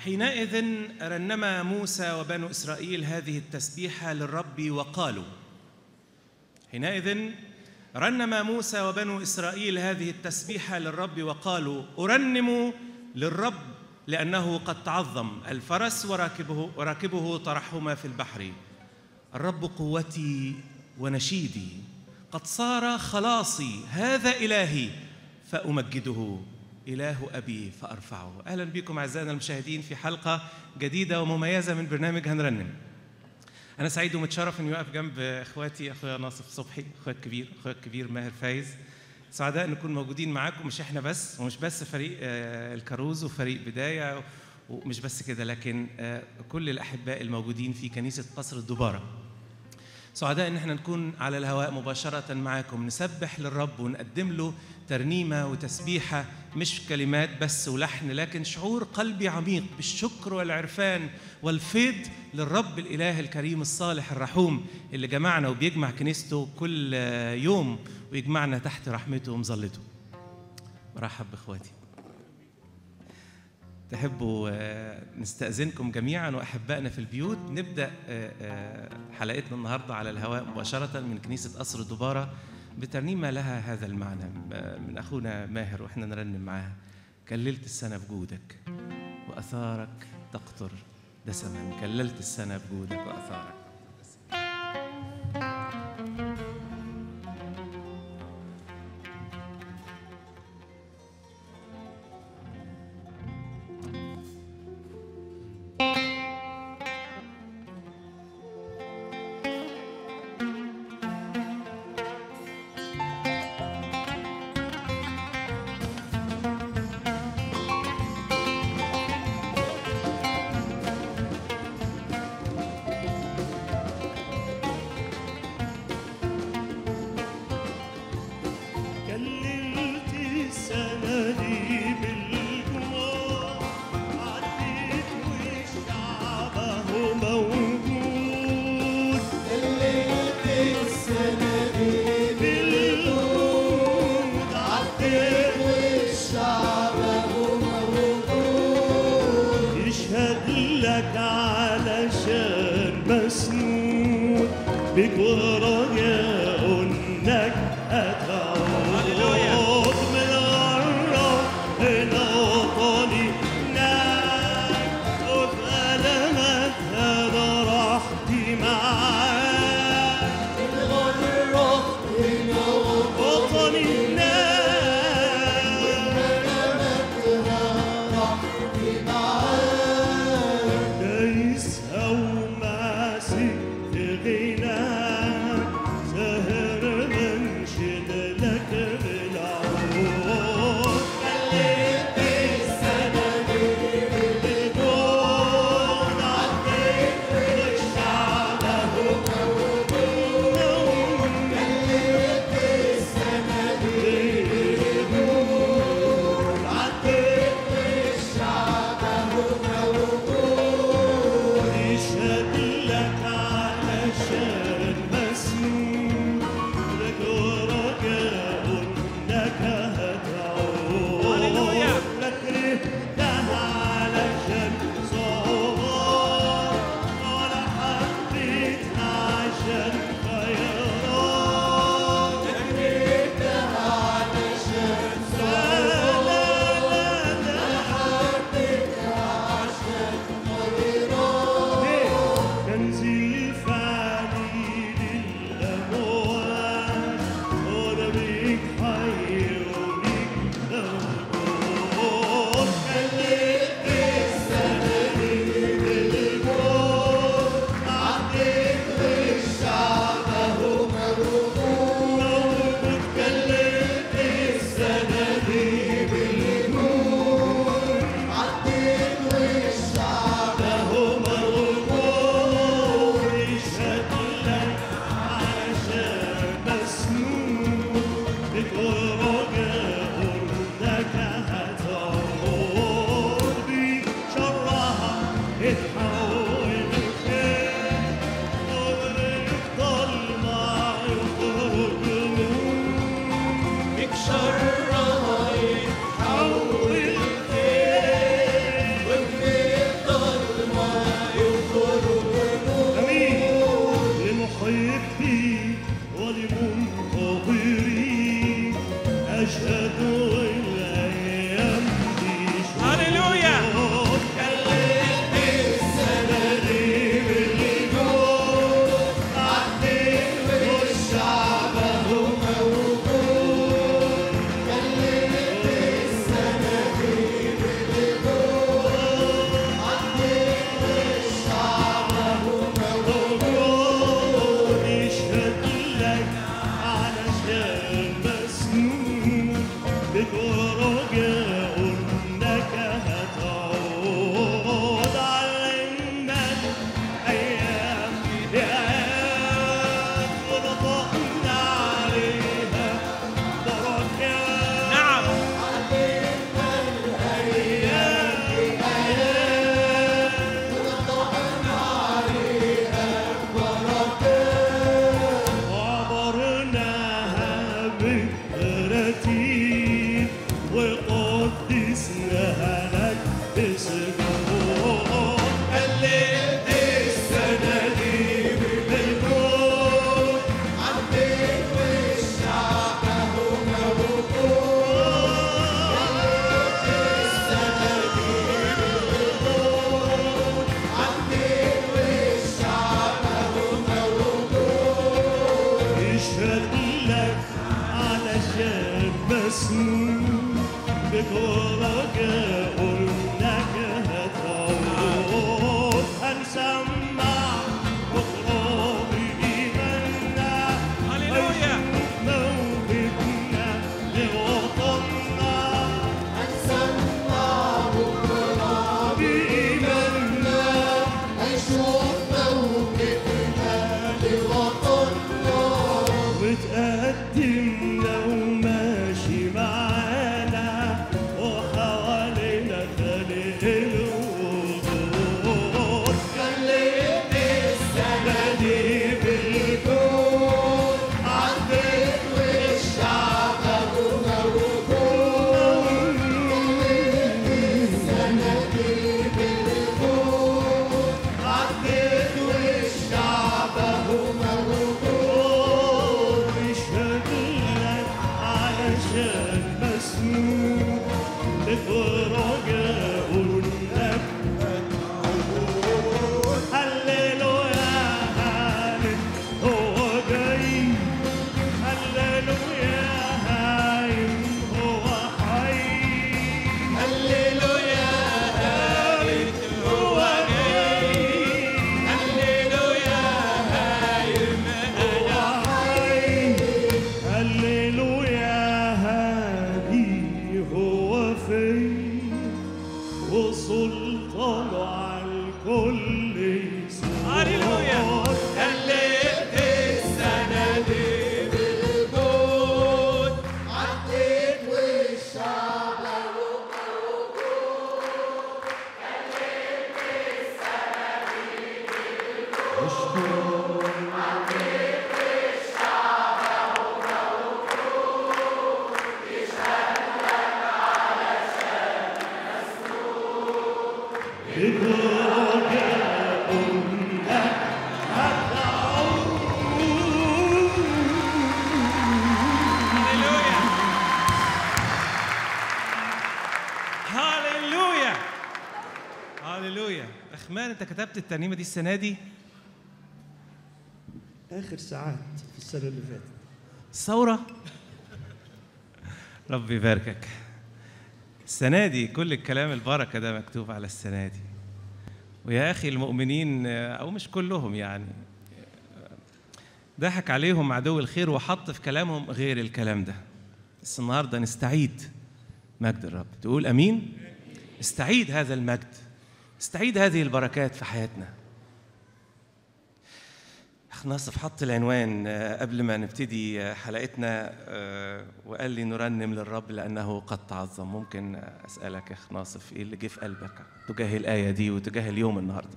حينئذ رنم موسى وبنو اسرائيل هذه التسبيحه للرب وقالوا حينئذ رنم موسى وبنو اسرائيل هذه التسبيحه للرب وقالوا ارنم للرب لانه قد تعظم الفرس وراكبه وراكبه ترحما في البحر الرب قوتي ونشيدي قد صار خلاصي هذا الهي فامجده إله أبي فأرفعه أهلا بكم أعزائنا المشاهدين في حلقة جديدة ومميزة من برنامج هنرنم أنا سعيد ومتشرف إني واقف جنب إخواتي أخويا ناصف صبحي أخويا الكبير أخويا الكبير ماهر فايز سعداء نكون موجودين معاكم مش إحنا بس ومش بس فريق الكاروز وفريق بداية ومش بس كده لكن كل الأحباء الموجودين في كنيسة قصر الدبارة سعداء ان احنا نكون على الهواء مباشرة معاكم نسبح للرب ونقدم له ترنيمة وتسبيحة مش كلمات بس ولحن لكن شعور قلبي عميق بالشكر والعرفان والفيض للرب الإله الكريم الصالح الرحوم اللي جمعنا وبيجمع كنيسته كل يوم ويجمعنا تحت رحمته ومظلته مرحب بإخواتي تحبوا نستأذنكم جميعا وأحبائنا في البيوت نبدأ حلقتنا النهاردة على الهواء مباشرة من كنيسة قصر الدبارة بترنيمة لها هذا المعنى من أخونا ماهر وإحنا نرنم معاها كللت السنة بجودك وأثارك تقطر دسما كللت السنة بجودك وأثارك رجاء انك هتعود علمنا الايام يا ورضقنا عليها بركات نعم وعبرناها بالتراتيب وقدسناها لك بسجود قللت السناديب بالجود عديت والشعب هم يشهد لك علشان مسنون بكرك انك هتعود هنسمع مقرب ايماننا هللويا. موتنا لوطننا هنسمع مقرب ايماننا هنشوف موقفنا لوطننا وتقدمنا وماشي معانا وحوالينا خلق الوجود خليت السنة دي بالكون عديت والشعب أبونا وجود السنة دي بالكون عديت والشعب أبونا وجود يشهد لك علشان مسنون لفرجاء لك هللويا هالل هو جاي هللويا هايم هو حي هللويا هالل هو جاي هللويا هايم هو حي هللويا هادي هو في وسلطانه على الكل يسود هللويا. هللت السنة دي بالجود عديت والشعب هللويا هللويا هللويا اخمان انت كتبت الترنيمه دي السنه دي آخر ساعات في السنة اللي فاتت الثورة ربي يباركك السنة دي كل الكلام البركة ده مكتوب على السنة دي ويا أخي المؤمنين أو مش كلهم يعني ضحك عليهم عدو الخير وحط في كلامهم غير الكلام ده بس النهاردة نستعيد مجد الرب تقول أمين استعيد هذا المجد استعيد هذه البركات في حياتنا أخ ناصف حط العنوان آه، قبل ما نبتدي آه، حلقتنا آه، وقال لي نرنم للرب لأنه قد تعظم ممكن آه، أسألك يا أخ ناصف إيه اللي جه في قلبك تجاه الآية دي وتجاه اليوم النهاردة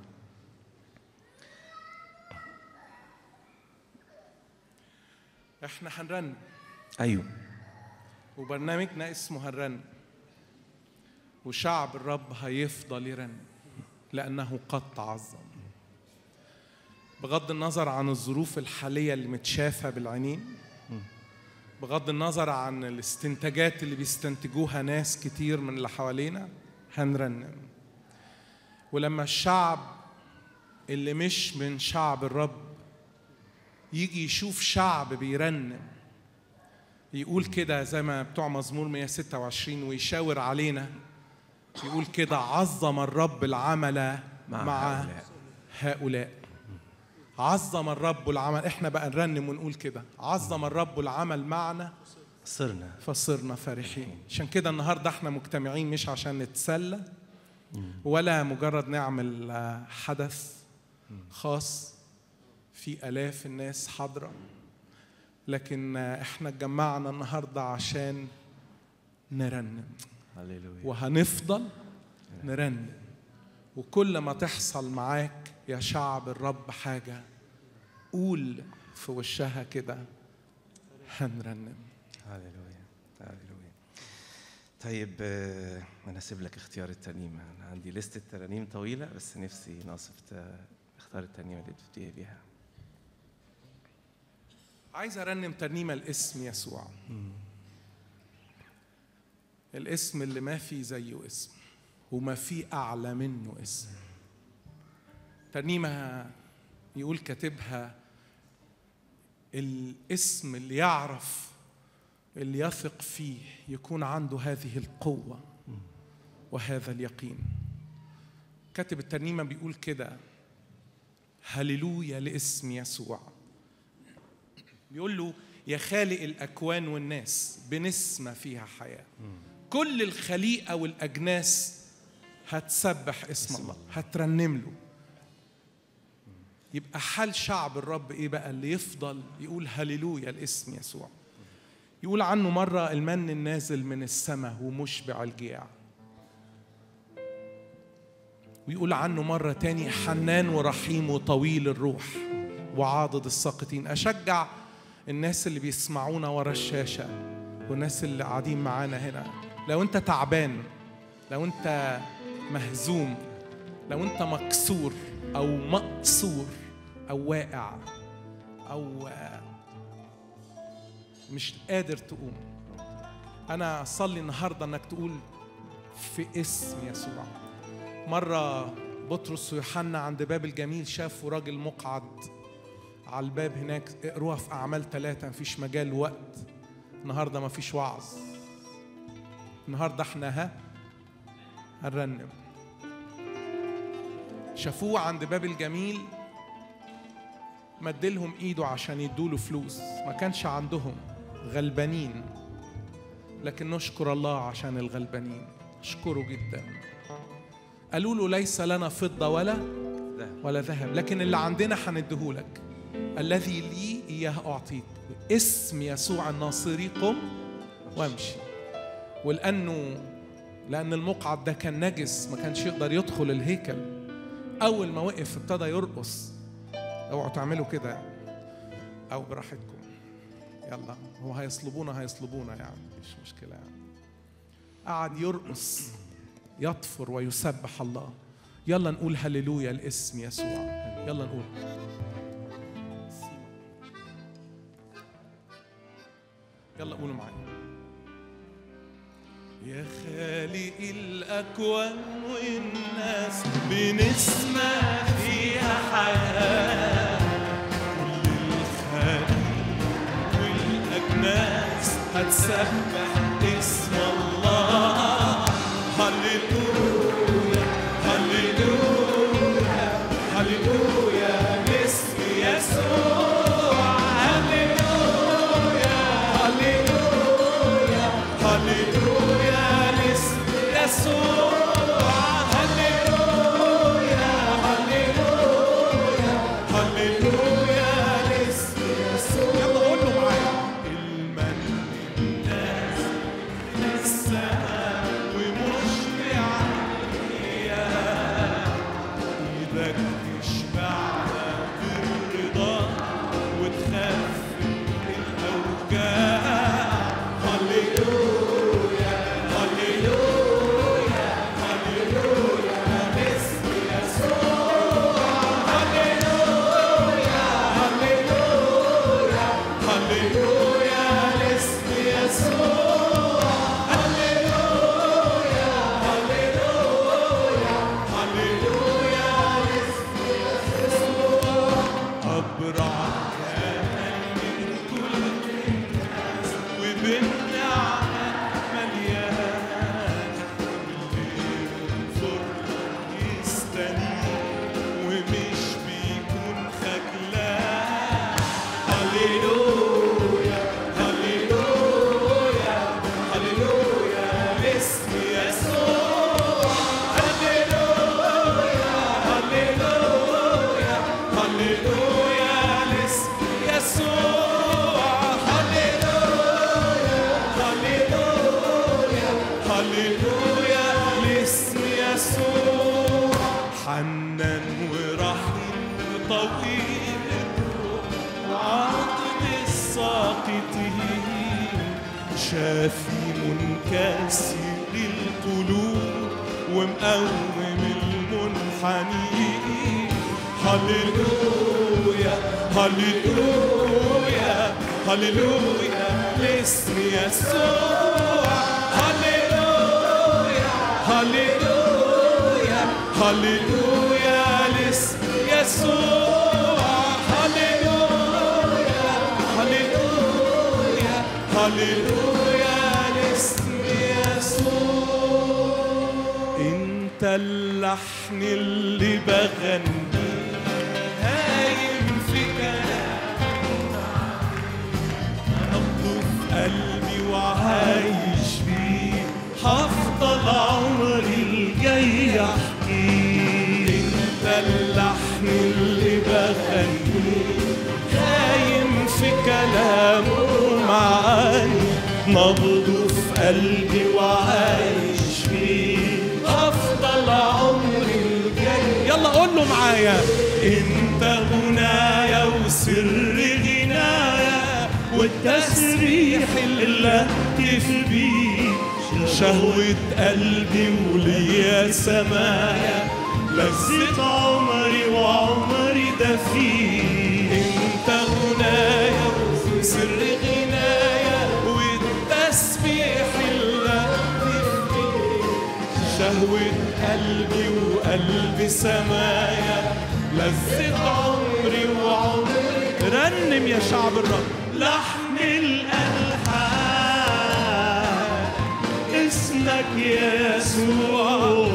احنا هنرن أيوه وبرنامجنا اسمه هنرن وشعب الرب هيفضل يرن لأنه قد تعظم بغض النظر عن الظروف الحالية اللي متشافة بالعينين بغض النظر عن الاستنتاجات اللي بيستنتجوها ناس كتير من اللي حوالينا هنرنم ولما الشعب اللي مش من شعب الرب يجي يشوف شعب بيرنم يقول كده زي ما بتوع مزمور 126 ويشاور علينا يقول كده عظم الرب العمل مع مع, مع هؤلاء. هؤلاء. هؤلاء عظم الرب العمل احنا بقى نرنم ونقول كده عظم الرب العمل معنا صرنا فصرنا فرحين عشان كده النهارده احنا مجتمعين مش عشان نتسلى ولا مجرد نعمل آه، حدث خاص في الاف الناس حاضره لكن آه، احنا اتجمعنا النهارده عشان نرنم هللويا وهنفضل نرنم وكل ما تحصل معاك يا شعب الرب حاجة قول في وشها كده هنرنم هللويا هللويا طيب آه، انا اسيب لك اختيار الترنيمه انا عندي لستة ترانيم طويله بس نفسي ناصف ت- اختار الترنيمه اللي تبتدي بيها عايز ارنم ترنيمة الاسم يسوع الاسم اللي ما في زيه اسم وما في اعلى منه اسم ترنيمة يقول كاتبها الاسم اللي يعرف اللي يثق فيه يكون عنده هذه القوة وهذا اليقين كاتب الترنيمة بيقول كده هللويا لاسم يسوع بيقول له يا خالق الأكوان والناس بنسمة فيها حياة كل الخليقة والأجناس هتسبح اسم الله هترنم له يبقى حال شعب الرب ايه بقى اللي يفضل يقول هللويا الاسم يسوع يقول عنه مرة المن النازل من السماء ومشبع الجياع ويقول عنه مرة تاني حنان ورحيم وطويل الروح وعاضد الساقطين أشجع الناس اللي بيسمعونا ورا الشاشة والناس اللي قاعدين معانا هنا لو أنت تعبان لو أنت مهزوم لو أنت مكسور أو مقصور أو واقع أو مش قادر تقوم أنا أصلي النهاردة إنك تقول في اسم يسوع مرة بطرس ويوحنا عند باب الجميل شافوا راجل مقعد على الباب هناك اقروها في أعمال ثلاثة مفيش مجال وقت النهاردة مفيش وعظ النهاردة احنا ها هنرنم شافوه عند باب الجميل مدلهم ايده عشان يدوله فلوس ما كانش عندهم غلبانين لكن نشكر الله عشان الغلبانين اشكره جدا قالوا له ليس لنا فضة ولا ذهب ولا ذهب لكن اللي عندنا هنديهولك الذي لي إياه أعطيك اسم يسوع الناصري قم وامشي ولأنه لأن المقعد ده كان نجس ما كانش يقدر يدخل الهيكل أول ما وقف ابتدى يرقص اوعوا تعملوا كده أو براحتكم يلا هو هيصلبونا هيصلبونا يعني مش مشكلة يعني قعد يرقص يطفر ويسبح الله يلا نقول هللويا الاسم يسوع يلا نقول يلا قولوا معايا يا خالق الأكوان والناس بنسمع فيها حياة كل الخلق والأجناس هتسبح اسم الله هللويا هللويا هللويا باسم يسوع هللويا هللويا هللويا باسم يسوع هللويا هللويا هللويا باسم يسوع يلا قول له معايا المن هللويا لاسم يسوع حنان ورحيم وطويل الروح وعاطف الساقطين شافي منكسر القلوب ومقوم المنحنين هللويا هللويا هللويا لاسم يسوع هللويا هللويا هللويا لاسم يسوع هللويا هللويا هللويا لاسم يسوع انت اللحن اللي بغني هايم في نبضه في قلبي وعايش بيه هفضل عمري الجاي احكيه انت اللحن اللي بغني خايم في كلامه معاني نبضه في قلبي وعايش فيه هفضل عمري الجاي يلا قول له معايا انت غنايا وسر غنايا والتسريح اللي اهتف بيه شهوة قلبي وليا سمايا لذة عمري وعمري ده فيه انت غنايا وسر غنايا والتسبيح اللي اهتف بيه شهوة قلبي وقلبي سمايا لذة عمري وعمري رنم يا شعب الرب لحن الألحان اسمك يا يسوع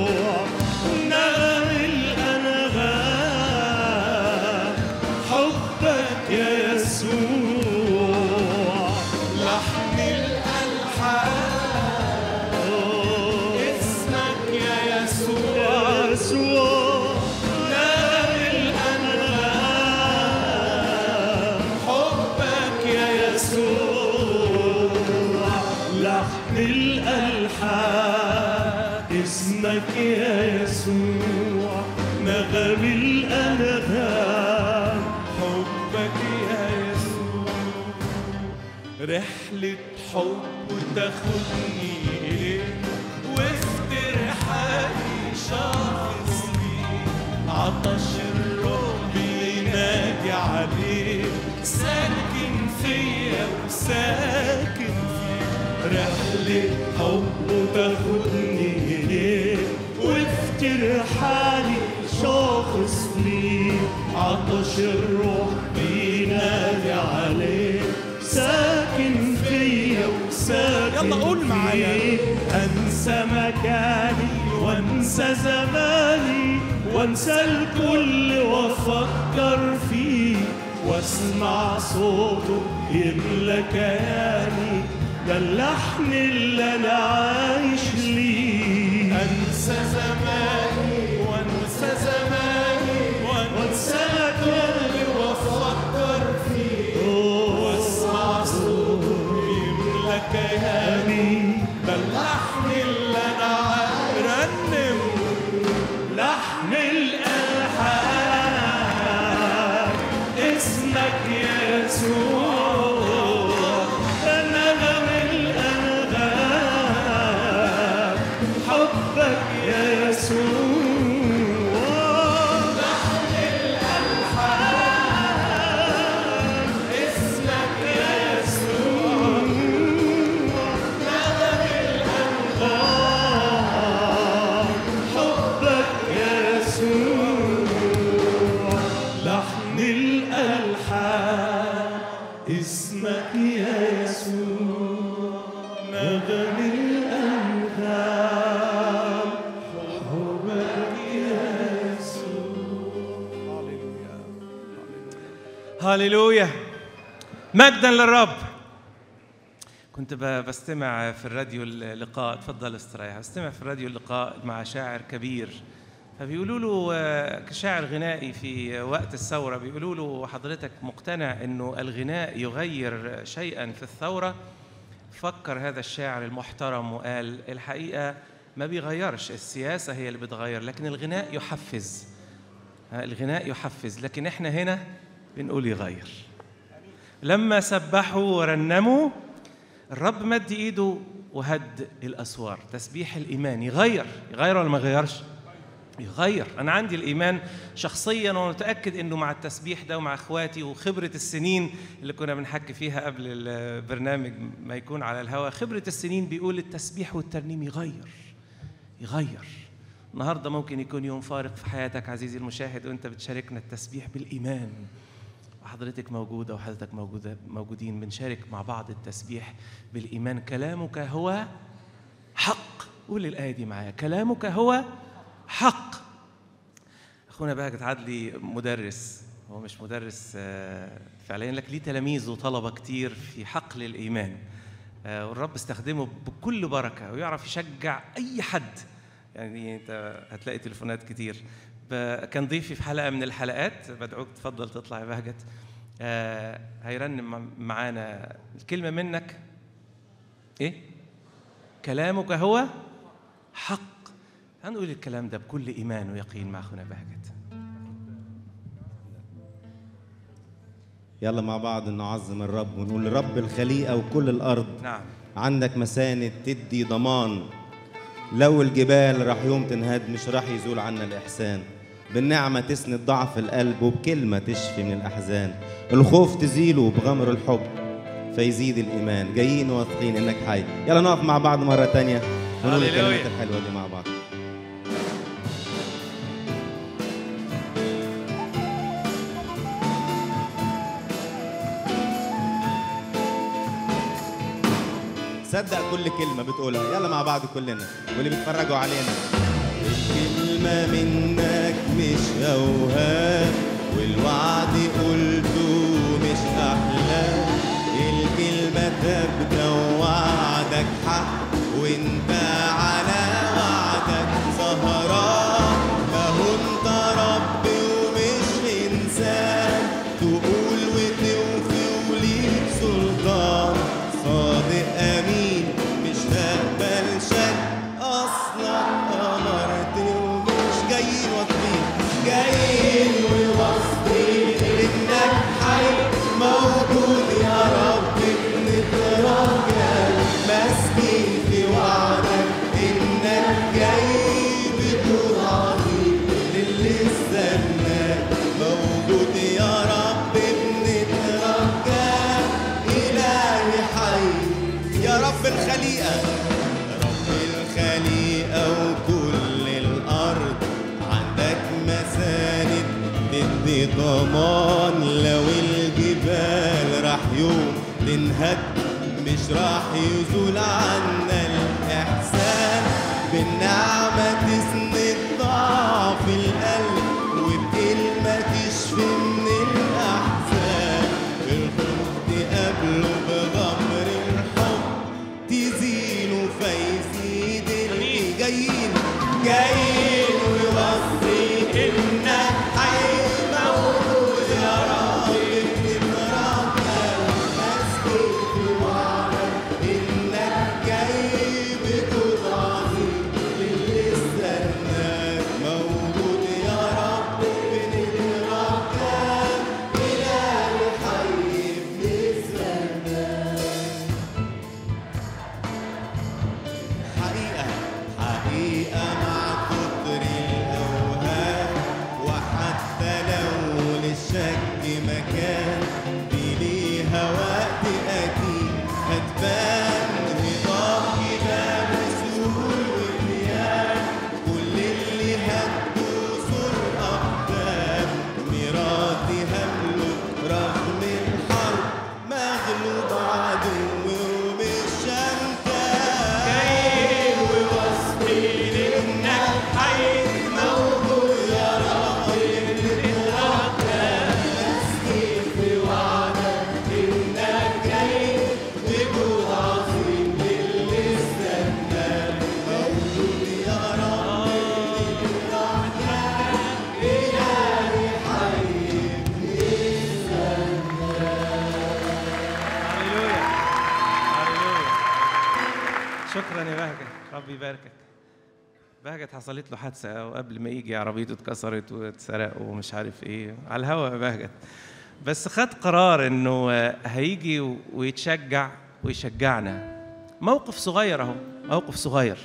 نغم الأنغام حبك يا يسوع لحن الألحان اسمك يا يسوع يسوع نار الأنغام حبك يا يسوع لحن الألحان اسمك يا يسوع نغم الأنغام حبك يا يسوع رحلة حب تاخدني إليك وسط رحالي شخص ليك عطش الروح بينادي عليك ساكن فيا وساكن فيك رحلة حب تاخدني إليك وسط رحالي شخص ليك عطش الروح بينادي عليك ساكن فيا وساكن يلا قول معايا انسى مكاني وانسى زماني وانسى الكل وافكر فيه واسمع صوته يملى كياني ده اللحن اللي انا عايش ليه انسى زماني وانسى زماني وانسى كل وافكر فيه واسمع صوته يملى كياني ده اللحن اللي انا عايش رنم لحن الالحان اسمك يا يسوع نغم الانغام حبك يا يسوع لحن الالحان اسمك يا يسوع نغم الانغام حبك يا يسوع لحن الألحان اسمك يا يسوع نغم الأنغام حبك يا يسوع هللويا مجدا للرب كنت ب- بستمع في الراديو اللقاء اتفضل استريح بستمع في الراديو اللقاء مع شاعر كبير فبيقولوا له آه، كشاعر غنائي في وقت الثورة بيقولوا له حضرتك مقتنع انه الغناء يغير شيئا في الثورة فكر هذا الشاعر المحترم وقال الحقيقة ما بيغيرش السياسة هي اللي بتغير لكن الغناء يحفز ها، الغناء يحفز لكن احنا هنا بنقول يغير لما سبحوا ورنموا الرب مد ايده وهد الاسوار تسبيح الايمان يغير يغير ولا ما يغيرش يغير انا عندي الايمان شخصيا ومتاكد انه مع التسبيح ده ومع اخواتي وخبره السنين اللي كنا بنحكي فيها قبل البرنامج ما يكون على الهواء خبره السنين بيقول التسبيح والترنيم يغير يغير النهارده ممكن يكون يوم فارق في حياتك عزيزي المشاهد وانت بتشاركنا التسبيح بالايمان وحضرتك موجودة وحضرتك موجودة موجودين بنشارك مع بعض التسبيح بالإيمان كلامك هو حق قول الآية دي معايا كلامك هو حق أخونا بهجت عدلي مدرس هو مش مدرس آه، فعليا لك ليه تلاميذ وطلبة كتير في حقل الإيمان آه، والرب استخدمه بكل بركة ويعرف يشجع أي حد يعني أنت هتلاقي تليفونات كتير ب- كان ضيفي في حلقة من الحلقات بدعوك تفضل تطلع يا بهجت آه، هيرنم مع- معانا الكلمة منك إيه؟ كلامك هو حق هنقول الكلام ده بكل إيمان ويقين مع أخونا بهجت يلا مع بعض نعظم الرب ونقول رب الخليقة وكل الأرض نعم عندك مساند تدي ضمان لو الجبال راح يوم تنهد مش راح يزول عنا الإحسان بالنعمة تسند ضعف القلب وبكلمة تشفي من الأحزان الخوف تزيله بغمر الحب فيزيد الإيمان جايين واثقين إنك حي يلا نقف مع بعض مرة تانية ونقول هللويا. الكلمات الحلوة دي مع بعض صدق كل كلمة بتقولها يلا مع بعض كلنا واللي بيتفرجوا علينا الكلمة منك مش أوهام والوعد قلته مش أحلام الكلمة تبدأ ووعدك حق وانت على وعدك سهران ما هو انت رب ومش إنسان تقول وتوفي وليك سلطان صادق أمين مش هقبل شك أصلا أمرت ومش جايين واثقين جايين وواثقين إنك حي موجود يا رب بنترجى ماسكين في وعدك إنك جاي بدون عظيم للي استناك موجود يا رب بنترجى إلهي حي يا رب الخليقة رب الخليقة وكل الأرض عندك مساند تدي ضمان لو الجبال راح يوم تنهد مش راح يزول عنا الإحسان بالنعمة تسند ضعف القلب وبكلمة تشفي من الأحزان الخوف تقابله بغمر الحب تزيله فيزيد اللي جايين جايين وواثقين انك حي موجود يا رب بنترجى ماسكين في وعدك انك جاي بجود عظيم للي استناك موجود يا رب بنترجى الهي حي بنستناك حقيقة حقيقة مع رب يباركك بهجت حصلت له حادثة وقبل ما يجي عربيته اتكسرت واتسرق ومش عارف ايه على الهوا يا بهجت بس خد قرار انه هيجي ويتشجع ويشجعنا موقف صغير اهو موقف صغير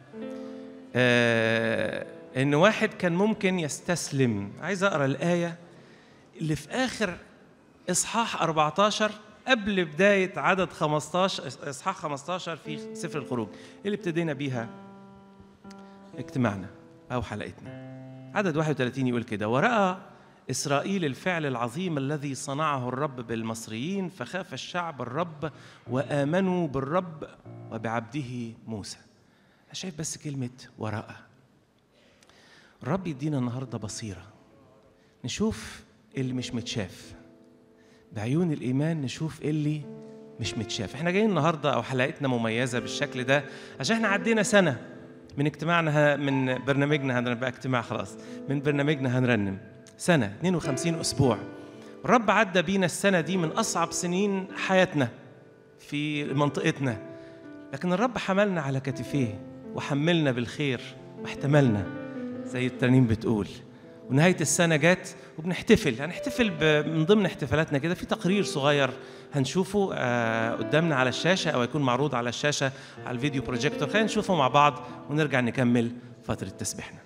آه ان واحد كان ممكن يستسلم عايز اقرا الايه اللي في اخر اصحاح 14 قبل بدايه عدد 15 اصحاح 15 في سفر الخروج اللي ابتدينا بيها اجتماعنا او حلقتنا عدد 31 يقول كده وراى اسرائيل الفعل العظيم الذي صنعه الرب بالمصريين فخاف الشعب الرب وامنوا بالرب وبعبده موسى انا شايف بس كلمه وراء الرب يدينا النهارده بصيره نشوف اللي مش متشاف بعيون الايمان نشوف اللي مش متشاف احنا جايين النهارده او حلقتنا مميزه بالشكل ده عشان احنا عدينا سنه من اجتماعنا من برنامجنا هنبقى اجتماع خلاص من برنامجنا هنرنم سنه 52 اسبوع الرب عدى بينا السنه دي من اصعب سنين حياتنا في منطقتنا لكن الرب حملنا على كتفيه وحملنا بالخير واحتملنا زي الترنيم بتقول ونهاية السنة جت وبنحتفل هنحتفل من ضمن احتفالاتنا كده في تقرير صغير هنشوفه آه قدامنا على الشاشة أو يكون معروض على الشاشة على الفيديو بروجيكتور خلينا نشوفه مع بعض ونرجع نكمل فترة تسبيحنا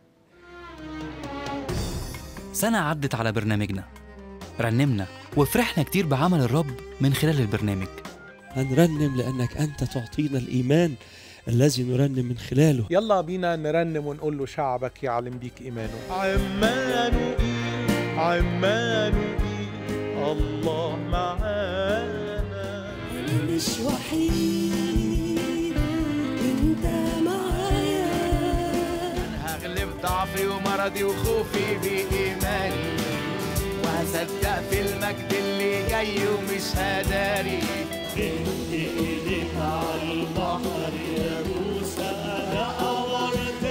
سنة عدت على برنامجنا رنمنا وفرحنا كتير بعمل الرب من خلال البرنامج هنرنم لأنك أنت تعطينا الإيمان الذي نرنم من خلاله يلا بينا نرنم ونقول له شعبك يعلم بيك إيمانه عمانوئيل عمانوئيل الله معانا مش وحيد انت معايا هغلب ضعفي ومرضي وخوفي بإيماني وهصدق في المجد اللي جاي ومش هداري ايديك على البحر يا موسى انا عورت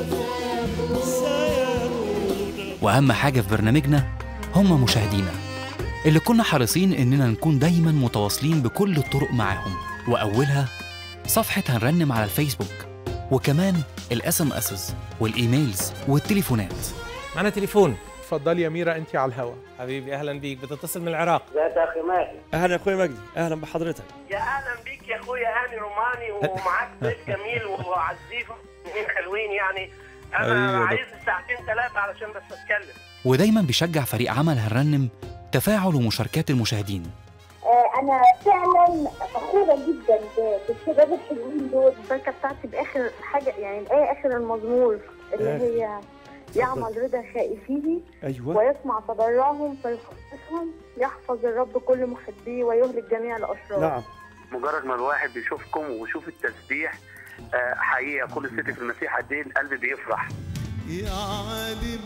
وسيرون وأهم حاجة في برنامجنا هم مشاهدينا اللي كنا حريصين إننا نكون دايما متواصلين بكل الطرق معاهم وأولها صفحة هنرنم على الفيسبوك وكمان الاس ام اسز والايميلز والتليفونات معنا تليفون اتفضلي يا ميرا انت على الهوا حبيبي أهلا بيك بتتصل من العراق اهلا يا اخويا مجدي اهلا بحضرتك يا اهلا بيك يا اخويا هاني روماني ومعاك ضيف جميل وعزيز اثنين حلوين يعني أيوة انا ده. عايز ساعتين ثلاثه علشان بس اتكلم ودايما بيشجع فريق عمل هنرنم تفاعل ومشاركات المشاهدين آه، أنا فعلا فخورة جدا ب- بالشباب الحلوين دول البركة بتاعتي بآخر حاجة يعني الآية آخر المزمور اللي آخر. هي يعمل رضا خائفيه ايوه ويسمع تضرعهم فيخلصهم يحفظ الرب كل محبيه ويهلك جميع الأشرار نعم مجرد ما الواحد بيشوفكم ويشوف التسبيح آه، حقيقه كل ست في المسيح قد ايه القلب بيفرح يا عالم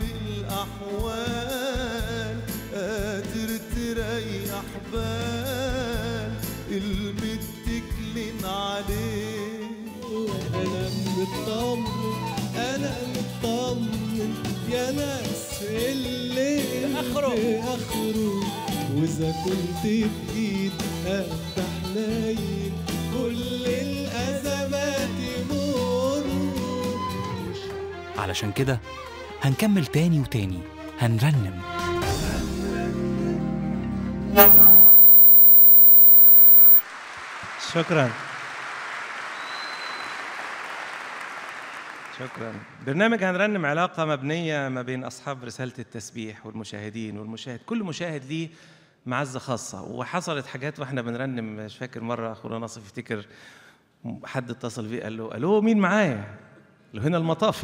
الأحوال قادر تريح بال المتكلين عليه أنا مطمن أنا مطمن يا ناس الليل آخره آخره وإذا كنت بإيد أفتح نايم كل الأزمات يمروا علشان كده هنكمل تاني وتاني هنرنم شكرا شكرا برنامج هنرنم علاقة مبنية ما بين أصحاب رسالة التسبيح والمشاهدين والمشاهد كل مشاهد ليه معزة خاصة وحصلت حاجات واحنا بنرنم مش فاكر مرة أخونا ناصف يفتكر حد اتصل بيه قال له ألو مين معايا؟ قال له هنا المطافي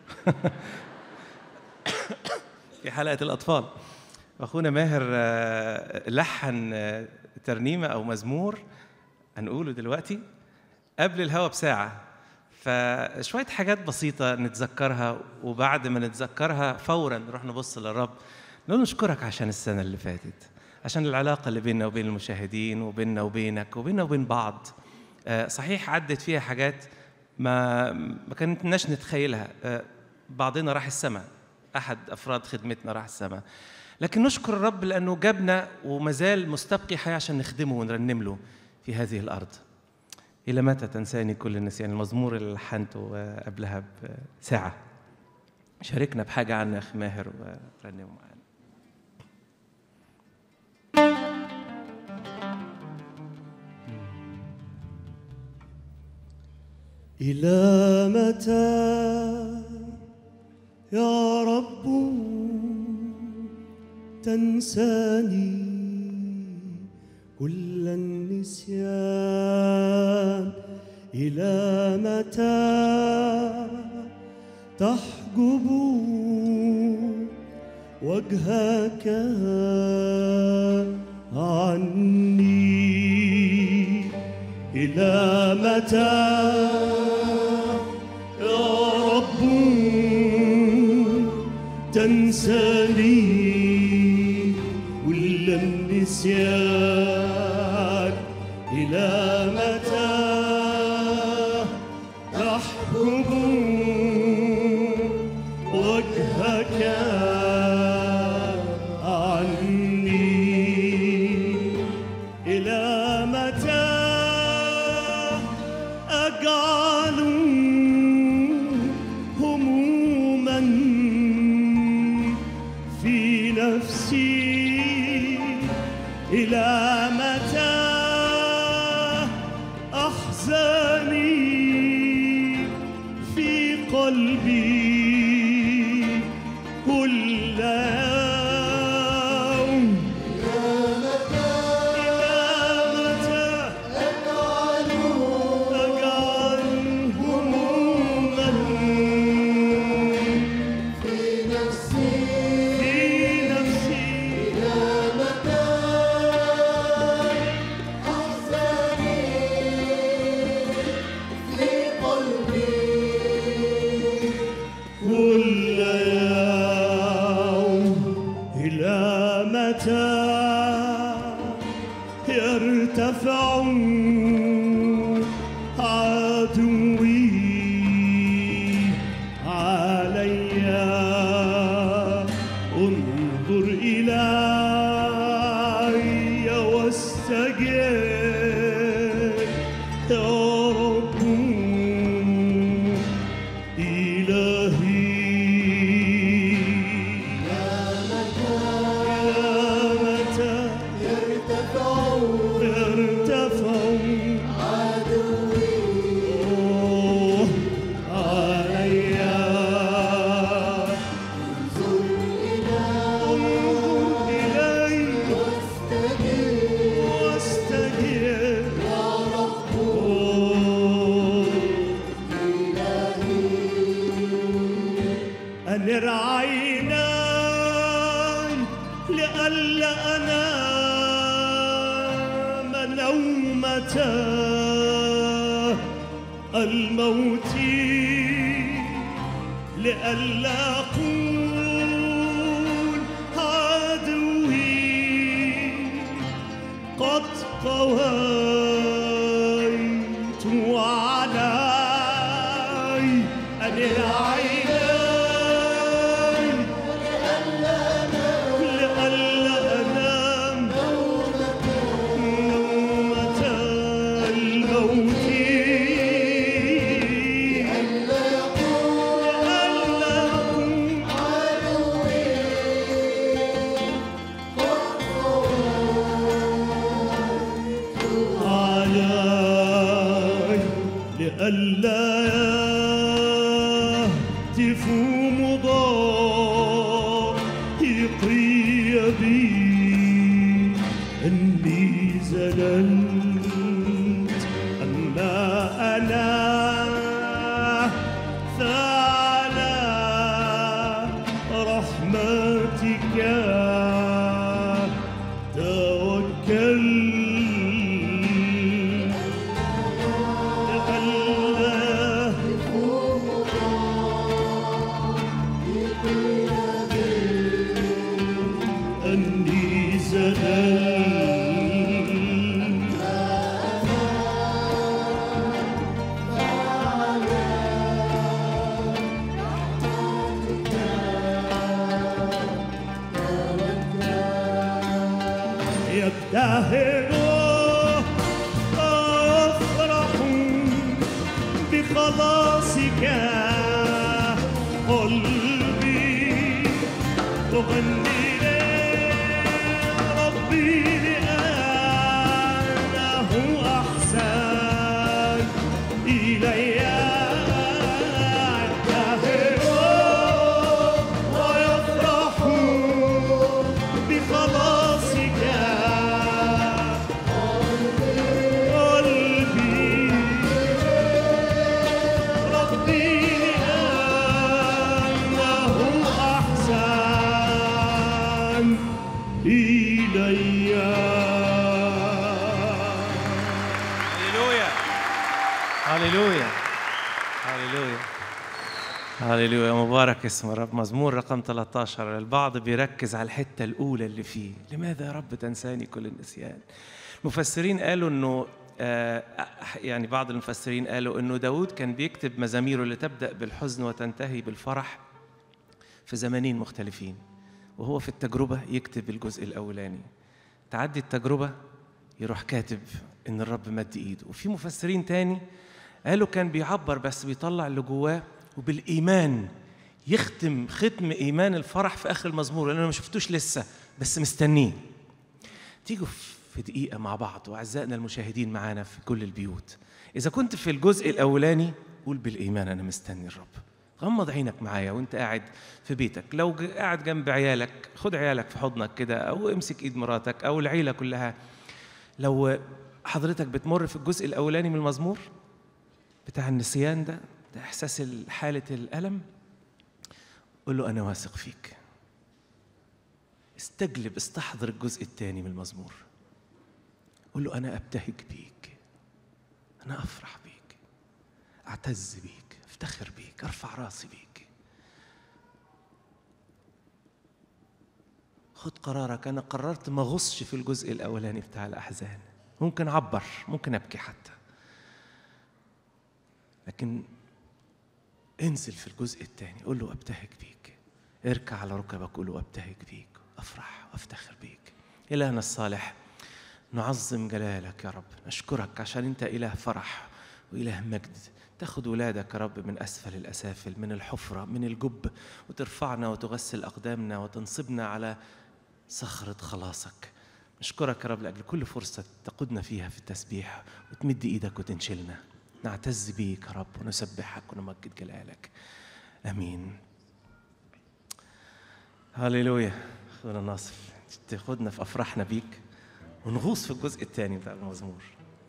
في حلقة الأطفال أخونا ماهر آه، لحن آه، ترنيمة أو مزمور هنقوله دلوقتي قبل الهوا بساعة فشوية حاجات بسيطة نتذكرها وبعد ما نتذكرها فورا نروح نبص للرب نقول نشكرك عشان السنة اللي فاتت عشان العلاقة اللي بيننا وبين المشاهدين وبيننا وبينك وبيننا وبين بعض آه، صحيح عدت فيها حاجات ما ما كناش نتخيلها آه، بعضنا راح السماء أحد أفراد خدمتنا راح السماء لكن نشكر الرب لأنه جابنا ومازال مستبقي حياة عشان نخدمه ونرنم له في هذه الأرض إلى متى تنساني كل النسيان المزمور اللي لحنته آه، قبلها بساعة شاركنا بحاجة عنه يا أخي ماهر ورنموا معانا إلى متى يا رب تنساني كل النسيان إلى متى تحجب وجهك عني إلى متى يا رب تنساني كل النسيان إلى متى تحجب وجهك عني إلى متى أجعل هموما في نفسي إلى متى أحزاني في قلبي كل يوم إلى متى أجعل أجعل هموما في نفسي في نفسي إلى متى أحزاني في قلبي كل يوم إلى متى يرتفع عدوي علي انظر إلي واستجب يا رب إلهي يا متى يرتفع يرتفع عدوي علي انظر إلي واستجب واستجب يا رب أنر عيناي لئلا أنام نومة الموت لئلا أقول عدوي قد قويت علي أنر عيناي لئلا أنام نومة الموت لئلا أكون علي لئلا يهتف مضايقي بي أني زللت أما أنا فعلى رحمتك توكل لئلا أني زللت يبتهل أفرح قلبي تغني لربي لأنه أحسن إلي يبتهج ويفرح بخلاصك قلبي ربي لأنه أحسن إلي هللويا هللويا هللويا هللويا مبارك اسم الرب مزمور رقم 13 البعض بيركز على الحته الاولى اللي فيه لماذا يا رب تنساني كل النسيان المفسرين قالوا انه آه، يعني بعض المفسرين قالوا انه داود كان بيكتب مزاميره اللي تبدا بالحزن وتنتهي بالفرح في زمانين مختلفين وهو في التجربه يكتب الجزء الاولاني تعدي التجربه يروح كاتب ان الرب مد ايده وفي مفسرين تاني قالوا كان بيعبر بس بيطلع اللي جواه وبالايمان يختم ختم ايمان الفرح في اخر المزمور لان انا ما شفتوش لسه بس مستنيه تيجوا في دقيقه مع بعض واعزائنا المشاهدين معانا في كل البيوت اذا كنت في الجزء الاولاني قول بالايمان انا مستني الرب غمض عينك معايا وانت قاعد في بيتك لو ج- قاعد جنب عيالك خد عيالك في حضنك كده او امسك ايد مراتك او العيله كلها لو حضرتك بتمر في الجزء الاولاني من المزمور بتاع النسيان ده ده احساس ال- حاله الالم قول له انا واثق فيك استجلب استحضر الجزء الثاني من المزمور قول له انا ابتهج بيك انا افرح بيك اعتز بيك افتخر بيك ارفع راسي بيك خد قرارك انا قررت ما اغصش في الجزء الاولاني بتاع الاحزان ممكن اعبر ممكن ابكي حتى لكن انزل في الجزء الثاني قول له ابتهج بيك اركع على ركبك قول له ابتهج بيك افرح وافتخر بيك الهنا الصالح نعظم جلالك يا رب نشكرك عشان انت اله فرح واله مجد تاخد ولادك يا رب من اسفل الاسافل من الحفره من الجب وترفعنا وتغسل اقدامنا وتنصبنا على صخره خلاصك نشكرك يا رب لاجل كل فرصه تقودنا فيها في التسبيح وتمد ايدك وتنشلنا نعتز بيك يا رب ونسبحك ونمجد جلالك امين هللويا اخونا ناصر تاخدنا في افراحنا بيك ونغوص في الجزء الثاني بتاع المزمور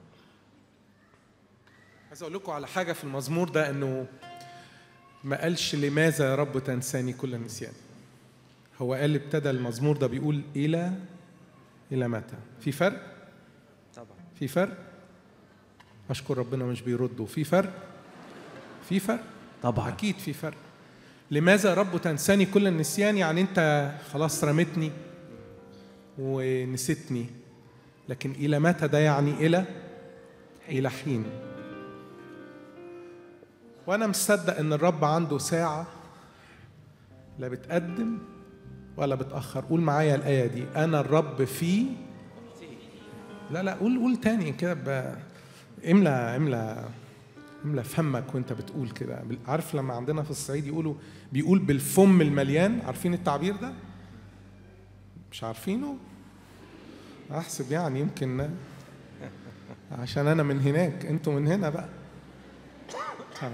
عايز اقول لكم على حاجه في المزمور ده انه ما قالش لماذا يا رب تنساني كل النسيان هو قال ابتدى المزمور ده بيقول الى الى متى في فرق طبعا في فرق اشكر ربنا مش بيردوا في فرق في فرق طبعا اكيد في فرق لماذا يا رب تنساني كل النسيان يعني انت خلاص رمتني ونسيتني لكن الى متى ده يعني الى الى حين وانا مصدق ان الرب عنده ساعه لا بتقدم ولا بتاخر قول معايا الايه دي انا الرب في لا لا قول قول تاني كده ب... املى املى املى فمك وانت بتقول كده عارف لما عندنا في الصعيد يقولوا بيقول بالفم المليان عارفين التعبير ده مش عارفينه احسب يعني يمكن عشان انا من هناك انتوا من هنا بقى طيب.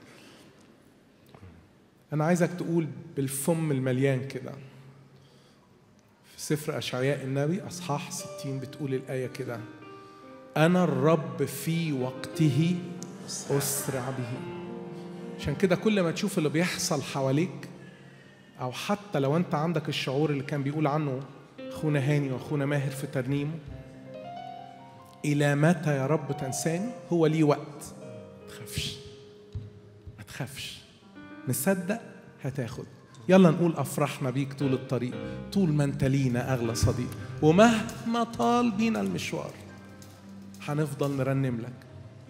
انا عايزك تقول بالفم المليان كده في سفر اشعياء النبي اصحاح 60 بتقول الايه كده انا الرب في وقته اسرع به عشان كده كل ما تشوف اللي بيحصل حواليك او حتى لو انت عندك الشعور اللي كان بيقول عنه اخونا هاني واخونا ماهر في ترنيمه الى متى يا رب تنساني هو ليه وقت ما تخافش ما تخافش نصدق هتاخد يلا نقول افرحنا بيك طول الطريق طول ما انت لينا اغلى صديق ومهما طال بينا المشوار هنفضل نرنم لك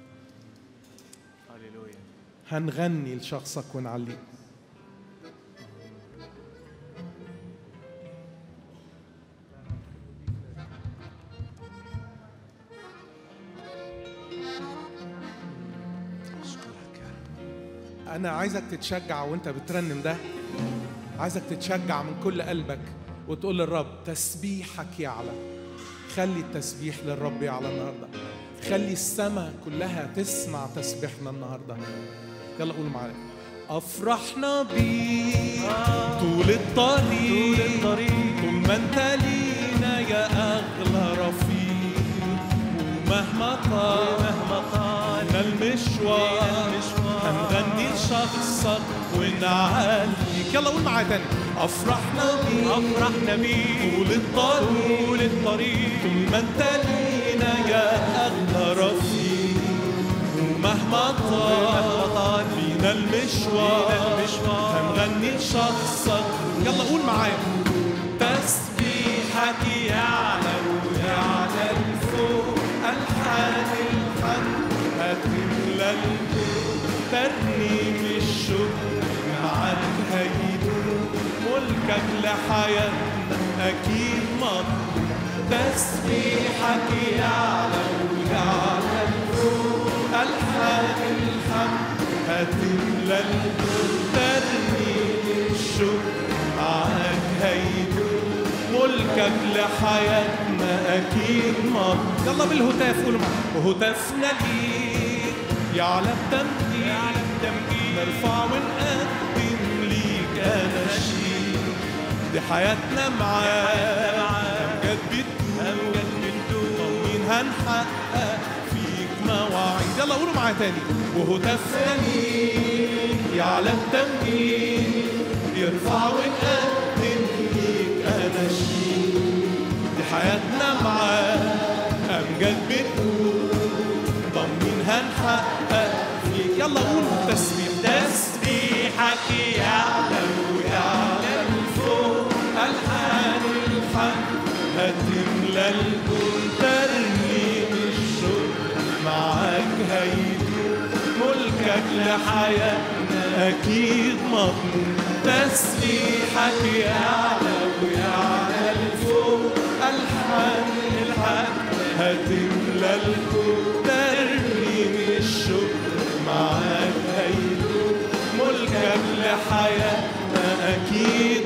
هللويا هنغني لشخصك ونعليك اشكرك يا رب انا عايزك تتشجع وانت بترنم ده عايزك تتشجع من كل قلبك وتقول للرب تسبيحك يعلى خلي التسبيح للرب يعلى النهارده خلي السماء كلها تسمع تسبيحنا النهارده يلا قولوا معايا افرحنا بيك طول الطريق طول الطريق طول ما انت لينا يا اغلى رفيق ومهما طال مهما طال المشوار هنغني شخصك ونعليك يلا قول معايا تاني افرحنا بيك افرحنا بيك طول الطريق طول الطريق طول ما انت لينا يا اغلى رفيق ومهما طال طال بينا المشوار هنغني شخصك يلا قول معايا تسبيحك يعلى ويعلى الفوق الحان الحمد هتملى الكون ترنيم الشكر معاك هيدوم ملكك لحياتنا اكيد مطلوب تسبيحك يعلى ويعلى الفوق الحان الحمد هتملى الكون ترنيم الشكر معاك هيدوم ملكك لحياتنا اكيد مطلوب يلا بالهتاف قولوا معايا وهتافنا ليك يعلى التمجيد يعلى التمجيد نرفع ونقدم ليك اناشيد دي حياتنا معاك امجاد بتدوم امجاد بتدوم مين هنحقق فيك مواعيد يلا قولوا معايا تاني وهتافنا ليك يعلى التمجيد يرفع ونقدم ليك اناشيد دي حياتنا معاك امجاد بتدوم ضامنين هنحقق فيك يلا قول تسبيح تسبيحك يعلى ويعلى الفوق الحان الحمد هتملى الكون ترنيم الشكر معاك هيدوم ملكك لحياتنا اكيد مضمون تسبيحك يعلى ويعلى الفوق الحان الحمد هتملى الكون ترنيم الشكر معاك هيدوم ملكك لحياتنا اكيد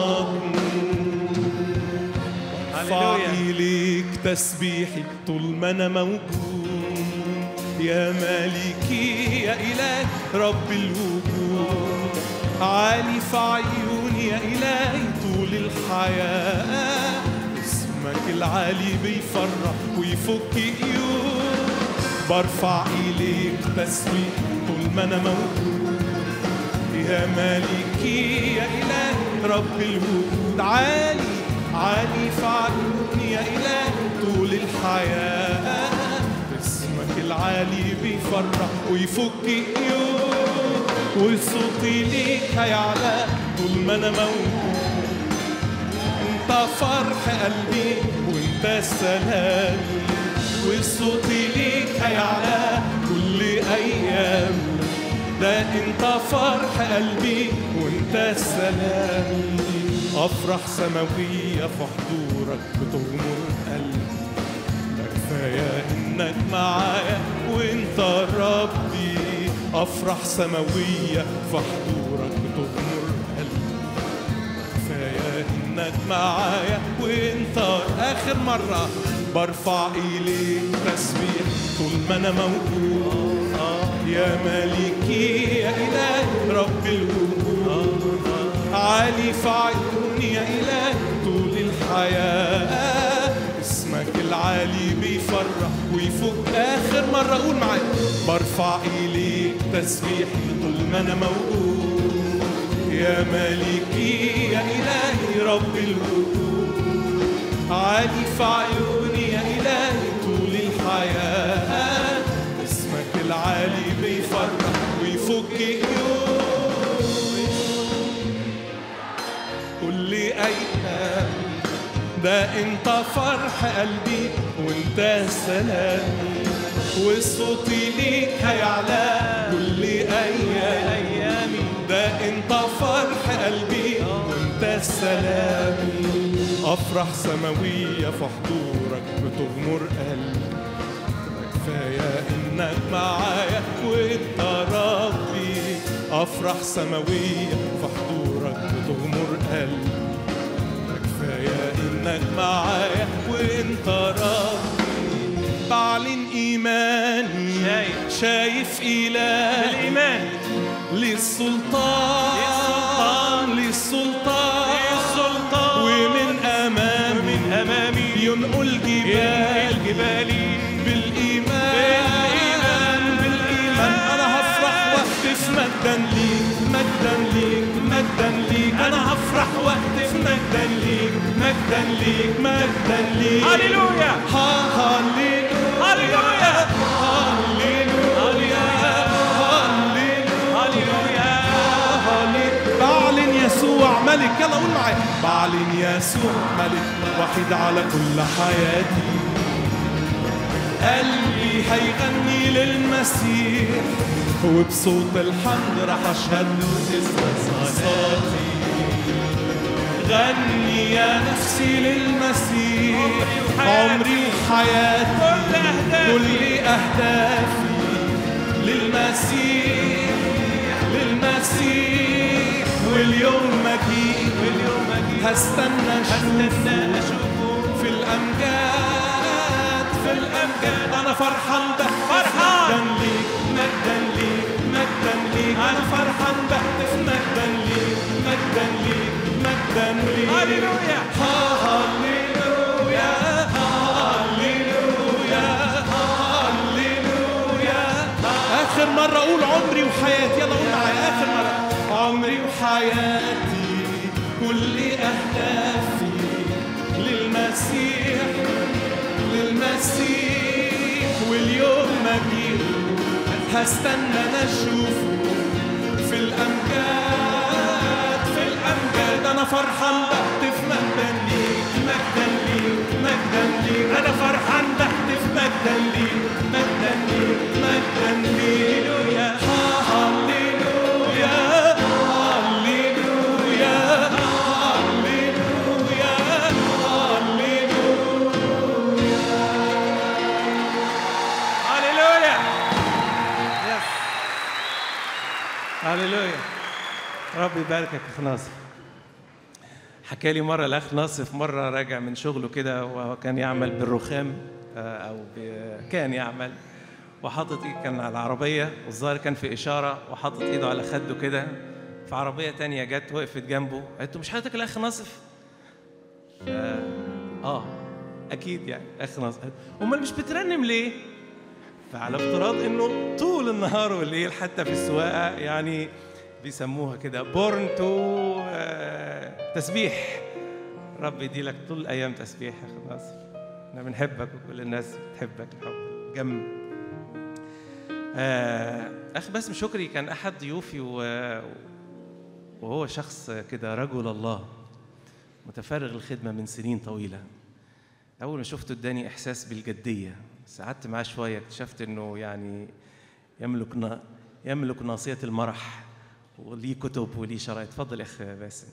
مضمون ارفع ليك تسبيحي طول ما انا موجود يا مالكي يا إلهي رب الوجود عالي في عيوني يا إلهي طول الحياة اسمك العالي بيفرح ويفك قيود برفع إليك تسبيح طول ما أنا موجود يا مالكي يا إلهي رب الوجود عالي عالي في عيوني يا إلهي طول الحياة اسمك العالي بيفرح ويفك قيود وصوتي ليك هيعلى طول ما أنا موجود انت فرح قلبي وانت سلامي وصوتي ليك هيعلى كل ايام ده انت فرح قلبي وانت سلامي افرح سماويه في حضورك بتغمر قلبي ده كفايه انك معايا وانت ربي افرح سماويه في حضورك بتغمر قلبي كفايه انك معايا وانت اخر مره برفع اليك تسبيح طول ما انا موجود يا مالكي يا الهي رب الوجود عالي في عيوني يا الهي طول الحياه اسمك العالي بيفرح ويفوق اخر مره قول معايا برفع اليك تسبيحي طول ما انا موجود يا مالكي يا الهي رب الوجود عالي في عيوني يا إلهي طول الحياة اسمك العالي بيفرح ويفك قيود كل أيام ده انت فرح قلبي وانت سلامي وصوتي ليك هيعلى كل ايام ايامي ده انت فرح قلبي وانت سلامي افرح سماويه في حضورك بتغمر قلبي كفايه انك معايا وانت ربي أفرح سماوية في حضورك بتغمر قلبي كفاية إنك معايا وإنت راضي بعلن إيماني شايف. شايف إلهي بالإيمان للسلطان للسلطان السلطان ومن أمامي من أمامي ينقل جبال الجبال بالإيمان بالإيمان أنا هفرح وأهتف مجدا ليك مجدا ليك مجدا ليك أنا هفرح وأهتف مجدا ليك مجدا ليك مجدا ليك هللويا ها هللويا هللويا هللويا هللويا بعلن يسوع ملك يلا قول معايا بعلن يسوع ملك وحيد على كل حياتي قلبي هيغني للمسيح وبصوت الحمد راح اشهد له اسم صلاتي غني يا نفسي للمسيح عمري وحياتي كل اهدافي للمسيح للمسيح واليوم مجيء واليوم مجيء هستنى اشوفه في الامجاد في الامجاد انا فرحان بهتف فرحان. مجدا ليك مجدا ليك مجدا ليك انا فرحان بهتف مجدا ليك مجدا ليك مجدا ليك هللويا. هللويا هللويا هللويا اخر مره اقول عمري وحياتي يلا قول معايا اخر مره عمري وحياتي كل اهدافي للمسيح للمسيح واليوم مجيء هستنى انا اشوفه في الامجاد في الامجاد انا فرحان بهتف مجدا ليك مجدا ليك مجدا ليك انا فرحان بهتف مجدا ليك مجدا ليك مجدا ليك هللويا هللويا هللويا هللويا يس هللويا ربي يباركك يا اخ ناصر حكى لي مره الاخ ناصف مره راجع من شغله كده وهو كان يعمل بالرخام آه، او ب- كان يعمل وحاطط ايده كان على العربيه والظاهر كان في اشاره وحاطط ايده على خده كده في عربيه تانية جت وقفت جنبه قالت له مش حضرتك الاخ ناصف ف- اه اكيد يعني اخ ناصف امال مش بترنم ليه فعلى افتراض انه طول النهار والليل حتى في السواقه يعني بيسموها كده بورن تو تسبيح رب يدي لك طول الايام تسبيح يا اخي ناصر احنا بنحبك وكل الناس بتحبك الحب جم آه اخ باسم شكري كان احد ضيوفي و- وهو شخص كده رجل الله متفرغ الخدمه من سنين طويله اول ما شفته اداني احساس بالجديه بس قعدت معاه شويه اكتشفت انه يعني يملك نا يملك ناصيه المرح وليه كتب وليه شرايط اتفضل يا اخ باسم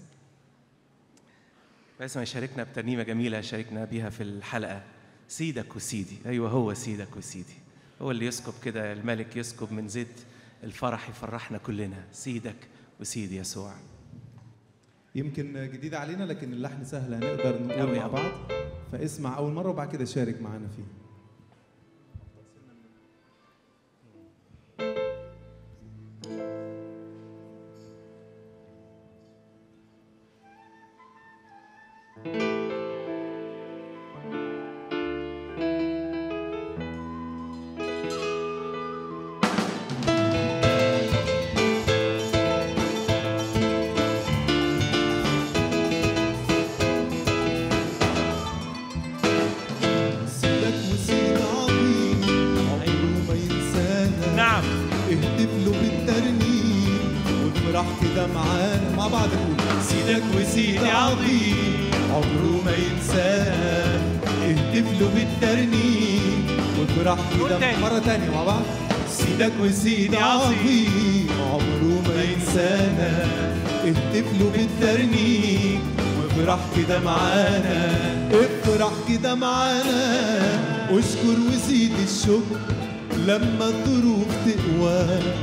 باسم يشاركنا بترنيمه جميله شاركنا بيها في الحلقه سيدك وسيدي ايوه هو سيدك وسيدي هو اللي يسكب كده الملك يسكب من زيت الفرح يفرحنا كلنا سيدك وسيدي يسوع يمكن جديدة علينا لكن اللحن سهل هنقدر نقول أوي مع أوي. بعض فاسمع أول مرة وبعد كده شارك معانا فيه سيدك وسيد عظيم عمره ما ينسانا نعم اهتف له بالترنيم وافرح كده معانا مع بعض نقول سيدك وسيد عظيم عمره ما ينسانا اهتف له بالترنيم وافرح قول كده تاني. مرة تانية مع بعض سيدك وسيد عظيم عمره ما ينسانا اهتف له بالترنيم وافرح كده معانا افرح كده معانا اشكر وزيد الشكر لما الظروف تقوى سيدك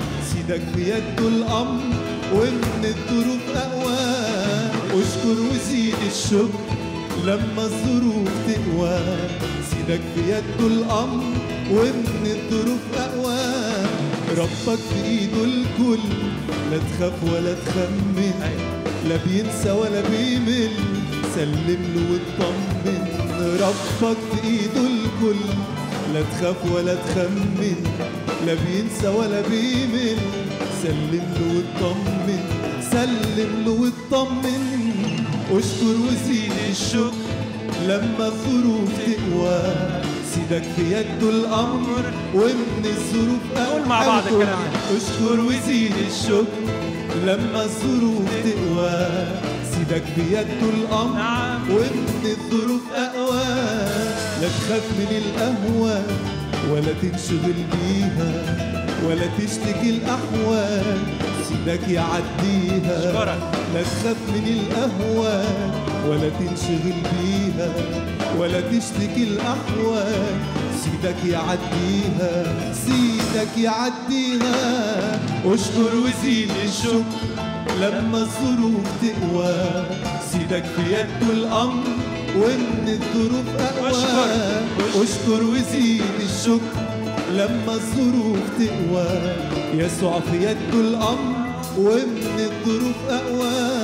سيدك في يده الأمر ومن الظروف أقوى اشكر وزيد الشكر لما الظروف تقوى سيدك في يده الأمر ومن الظروف أقوى ربك في ايده الكل لا تخاف ولا تخمن لا بينسى ولا بيمل سلم له واطمن ربك في ايده الكل لا تخاف ولا تخمن لا بينسى ولا بيمل سلم له واطمن سلم له واطمن اشكر وزيد الشكر لما الظروف تقوى سيدك في يده الامر ومن الظروف قول مع بعض أقوى. الكلام ده. اشكر وزيد الشكر لما الظروف تقوى سيدك بيده الامر نعم. ومن الظروف اقوى لا تخاف من القهوه ولا تنشغل بيها ولا تشتكي الاحوال سيدك يعديها أشكرك. لا تخاف من القهوه ولا تنشغل بيها ولا تشتكي الاحوال سيدك يعديها سيدك يعديها اشكر وزيد الشكر لما الظروف تقوى سيدك في يده الامر ومن الظروف اقوى أشكر. اشكر وزيد الشكر لما الظروف تقوى يسوع في يده الامر ومن الظروف اقوى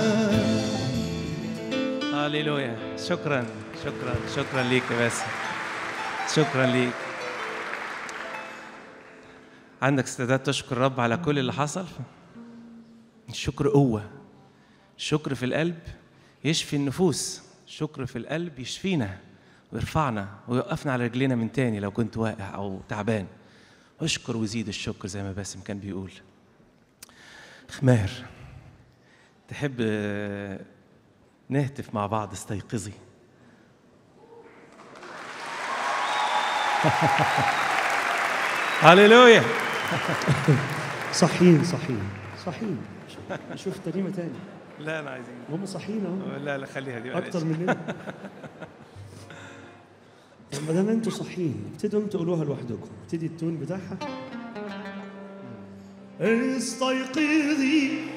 هللويا شكرا شكرا شكرا ليك يا باسم شكرا ليك عندك استعداد تشكر الرب على كل اللي حصل الشكر قوة الشكر في القلب يشفي النفوس الشكر في القلب يشفينا ويرفعنا ويوقفنا على رجلينا من تاني لو كنت واقع أو تعبان اشكر وزيد الشكر زي ما باسم كان بيقول خمار تحب آه، نهتف مع بعض استيقظي هللويا صحيين صحيين صحيين نشوف ترنيمة تاني لا انا عايزين هم صحيين اهو لا لا خليها دي اكتر معلش. مننا طب ما دام انتوا صحيين ابتدوا انتوا قولوها لوحدكم ابتدي التون بتاعها استيقظي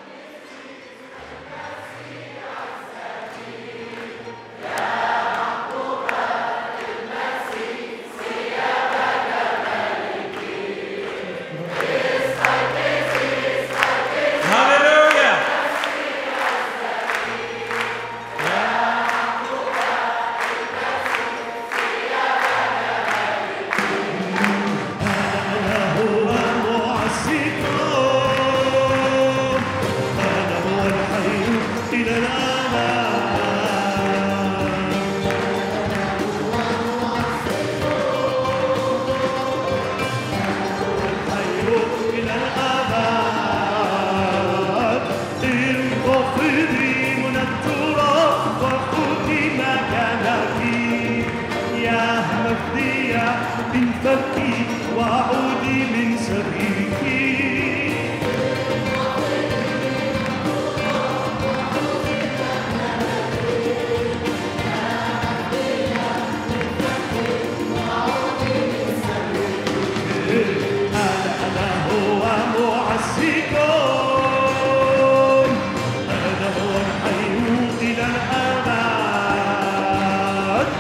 هللويا هو معسكر أنا هو الحي إلى الآن الحي إلى الأبد انخفضي من التراب وخذي مكانك يا مفدية من فكي وعودي من سبيكي أنا هو معسكر أنا هو الحي إلى الأبد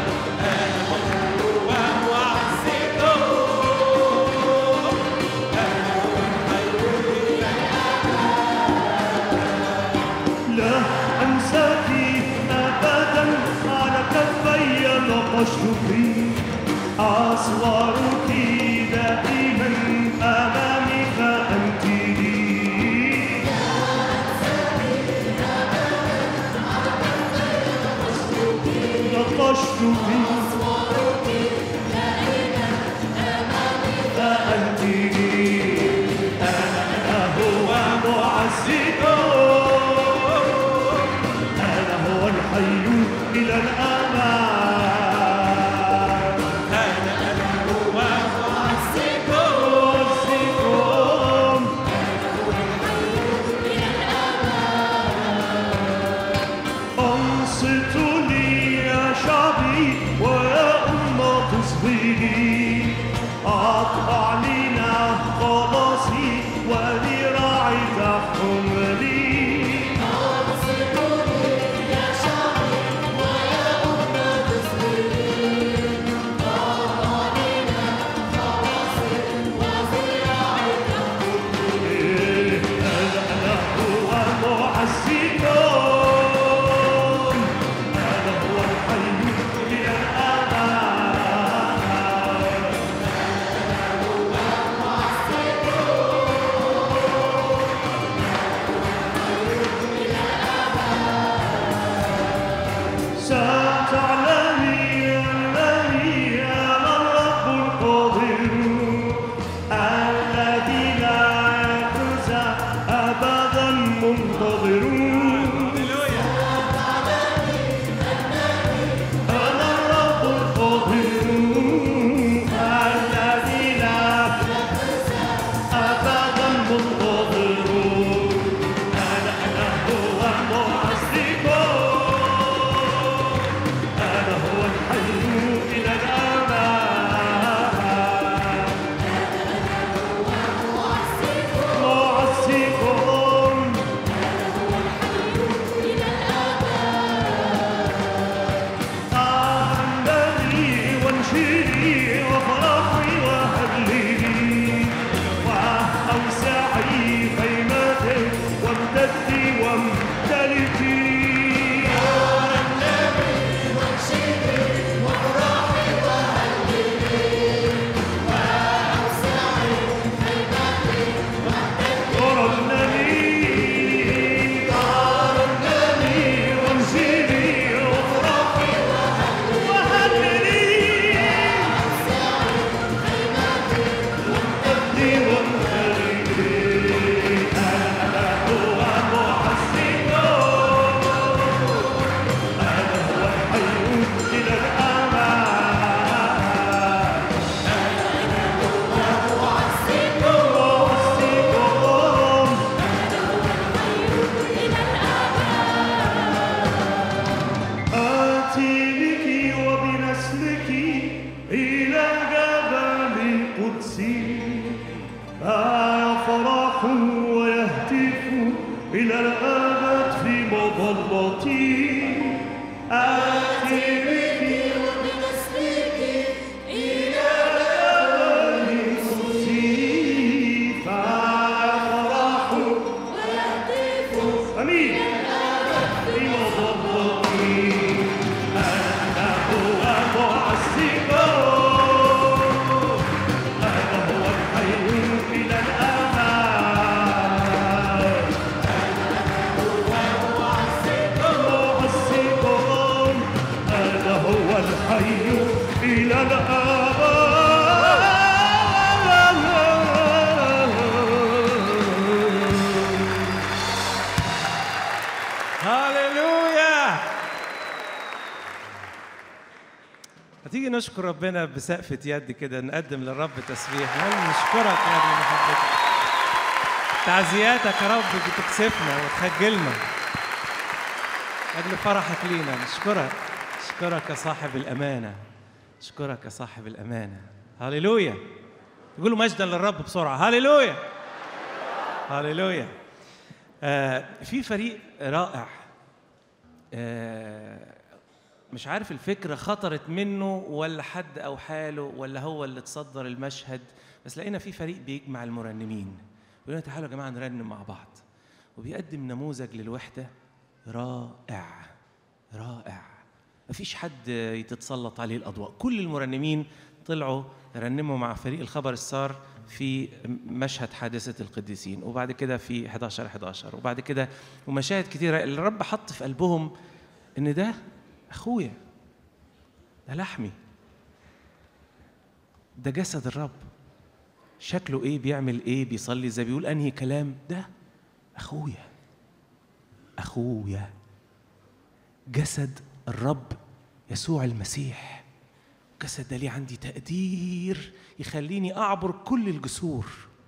لا أنساك أبدا على كفي نقشت في أسوارك دائما أمامي فأنت لي نقشت في فأنت لي أنا هو معزك أنا هو الحي إلى الأمان معزكم أنصتوا لي يا شعبي ويا أمة صغيري أطلع لنا خلاصي ومعزيكم هذا هو الحي إلى الآباد ستعلمي أنني أنا الرب القادر الذي لا يخزى أبدا منتظر أنا الرب القادر الذي لا أبدا منتظر أنا أنا هو المعزيكم أنا هو الحي إلى الآباد معزيكم أعلني وانشري وفرحي وهلي وأوسعي خيمتي وامتدي وامتلكي قرنني قرنني وانشري وافرحي وهللي وامتدي وامتلكي أنا هو معزيكم أنا هو الحي إلى الآباد معزيكم آتي بك وبنسلك إلى جبل قدسي فيفرح ويهتف إلى الأبد في مظلتي آتي بك وبنسلك إلى جبل قدسي فيفرح ويهتف أمين في مظلتي أنا هو معزيكم أنا هو الحي إلى الآباد معزيكم أنا هو الحي إلى الآباد هاليلويا هتيجي نشكر ربنا بسقفة يد كده نقدم للرب تسبيح نقول نشكرك يا ابن محبتك تعزياتك يا رب بتكسفنا وتخجلنا أجل فرحك لينا نشكرك نشكرك يا صاحب الأمانة نشكرك يا صاحب الأمانة هاليلويا يقولوا مجدا للرب بسرعة هاليلويا هاليلويا آه في فريق رائع آه مش عارف الفكرة خطرت منه ولا حد أو حاله ولا هو اللي تصدر المشهد بس لقينا في فريق بيجمع المرنمين يقول لنا تعالوا يا جماعة نرنم مع بعض وبيقدم نموذج للوحدة رائع رائع مفيش حد يتتسلط عليه الأضواء كل المرنمين طلعوا رنموا مع فريق الخبر السار في مشهد حادثة القديسين وبعد كده في 11 11 وبعد كده ومشاهد كتيرة اللي الرب حط في قلبهم إن ده أخويا ده لحمي ده جسد الرب شكله إيه بيعمل إيه بيصلي إزاي بيقول أنهي كلام ده أخويا أخويا جسد الرب يسوع المسيح الجسد ده ليه عندي تقدير يخليني أعبر كل الجسور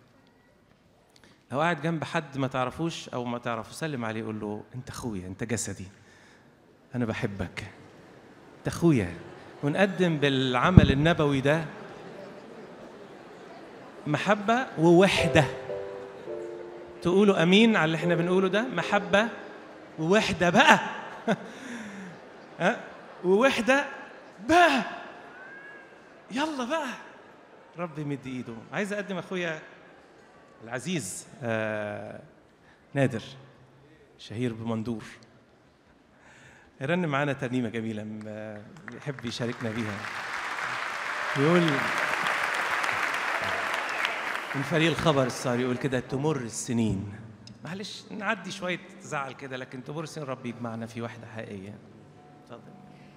لو قاعد جنب حد ما تعرفوش أو ما تعرفه سلم عليه قول له أنت أخويا أنت جسدي أنا بحبك أنت أخويا ونقدم بالعمل النبوي ده محبة ووحدة تقولوا أمين على اللي احنا بنقوله ده محبة ووحدة بقى ها ووحدة بقى يلا بقى رب يمد ايده عايز اقدم اخويا العزيز آه نادر شهير بمندور يرنم معانا ترنيمة جميلة م- يحب يشاركنا بيها يقول من فريق الخبر الصار يقول كده تمر السنين معلش نعدي شوية زعل كده لكن تمر السنين ربي يجمعنا في وحدة حقيقية اتفضل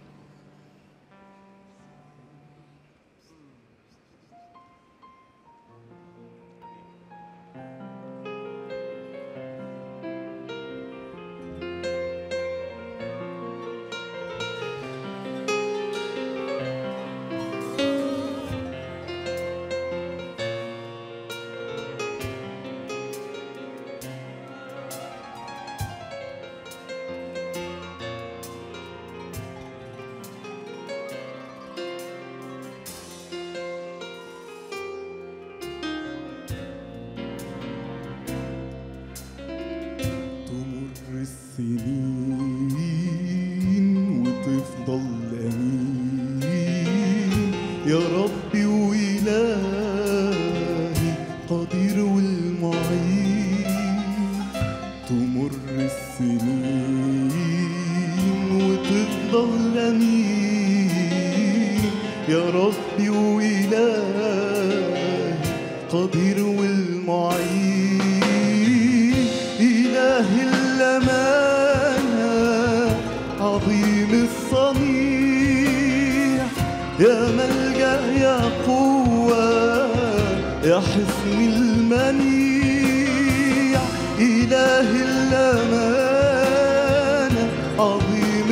تمر السنين وتفضل أمين يا ربي وإلهي قدير والمعين تمر السنين وتفضل أمين يا ربي وإلهي قدير والمعين إله الأمانة عظيم الصنيع يا ملجأ يا قوة يا حصن المنيع إله الأمانة عظيم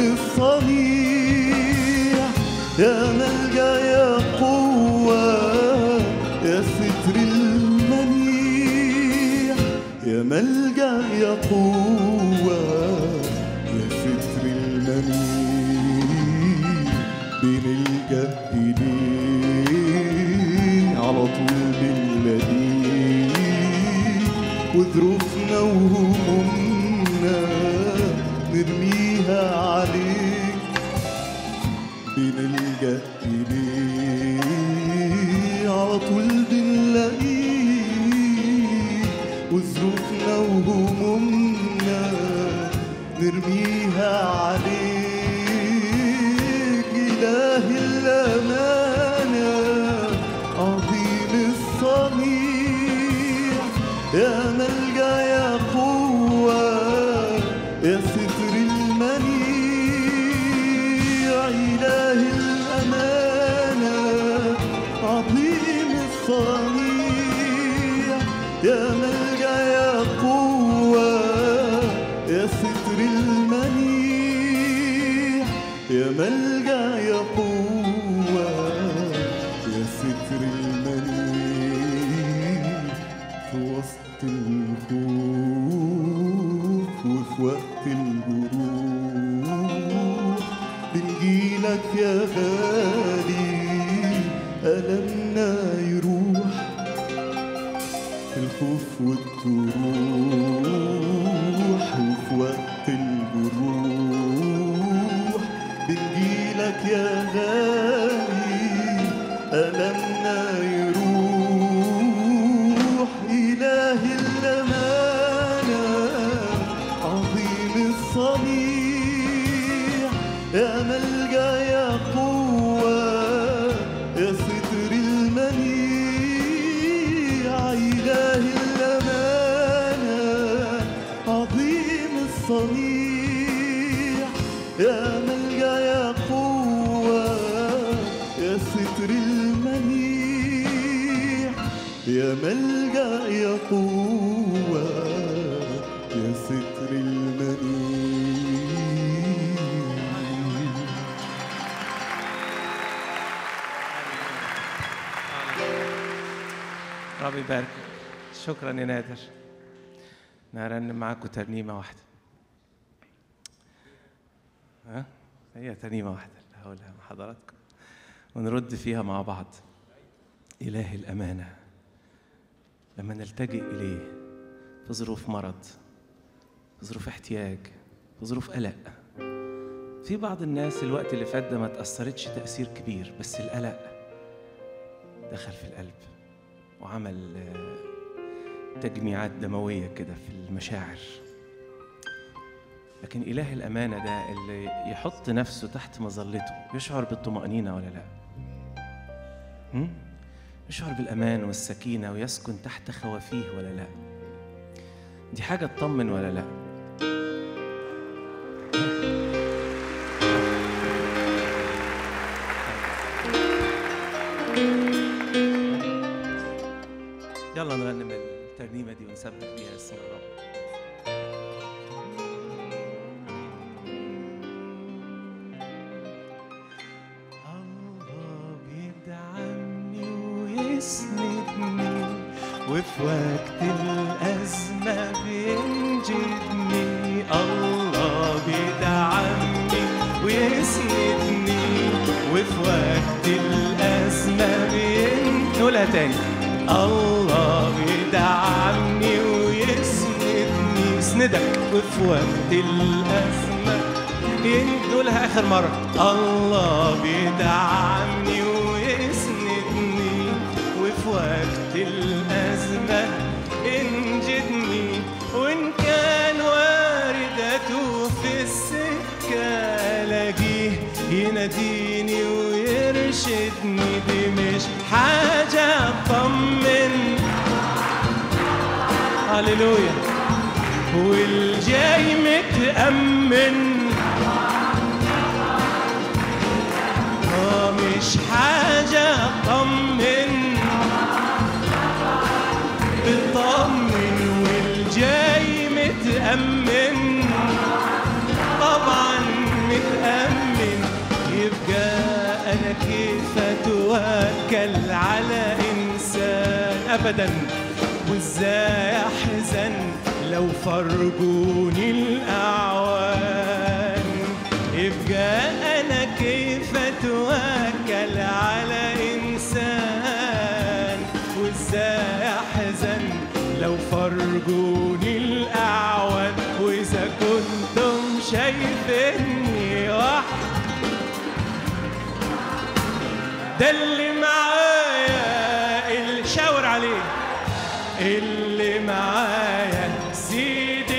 الصنيع يا ملجأ يا قوة يا ستر المنيع يا ملجأ يا قوة يا ستر المنيع بنلجأ إليه على طول بنلاقيه وظروفنا وهمومنا نرميها عليك بنلجأ إليه على طول بنلاقيه وظروفنا وهمومنا نرميها عليك إله الأمانة عظيم الصنيع يا ملجأ يا قوة يا ستر المنيع إله الأمانة عظيم الصنيع يا ملجأ يا قوة يا ستر المنيع يا ملجأ يا قوة يا ستر المنيع في وسط الخوف وفي وقت الجروح بنجيلك يا غالي ألمنا يروح الخوف والجروح وفي وقت الجروح بنجيلك يا غالي ألمنا يروح إله الأمانة عظيم الصنيع يا ملجأ يا قوة يا ستر المنيع إله الأمانة عظيم الصنيع يا ملجأ يا قوة يا ستر المنيع يا ملجأ يا قوة يا ستر المنيع ربي يبارك شكرا يا نادر نرنم معاكم ترنيمة واحدة ها هي ترنيمة واحدة اللي هقولها مع حضراتكم ونرد فيها مع بعض إله الأمانة لما نلتجئ إليه في ظروف مرض في ظروف احتياج في ظروف قلق في بعض الناس الوقت اللي فات ده ما تأثرتش تأثير كبير بس القلق دخل في القلب وعمل آه، تجميعات دموية كده في المشاعر لكن إله الأمانة ده اللي يحط نفسه تحت مظلته يشعر بالطمأنينة ولا لا؟ هم؟ يشعر بالأمان والسكينة ويسكن تحت خوافيه ولا لا؟ دي حاجة تطمن ولا لا؟ يلا نرنم الترنيمة دي ونسبح بيها اسم الرب الله بيدعمني ويسندني وفي وقت الأزمة بينجدني الله بيدعمني ويسندني وفي وقت الأزمة بين نقولها تاني الله بيدعمني ويسندني يسندك وفي وقت الأزمة نقولها آخر مرة الله بيدعمني ويسندني وفي وقت الأزمة انجدني وإن كان واردته في السكة لاقيه يناديني ويرشدني دي مش حاجة أطمن هللويا والجاي متأمن آه مش حاجة أطمن بطمن والجاي متأمن طبعا متأمن يبقى أنا كيف أتوكل على إنسان أبدا وإزاي أحزن لو فرجوني الأعوان يبقى أنا كيف أتوكل على إنسان وإزاي أحزن لو فرجوني الأعوان وإذا كنتم شايفيني وحدي ده اللي معايا اللي شاور عليه اللي معايا سيد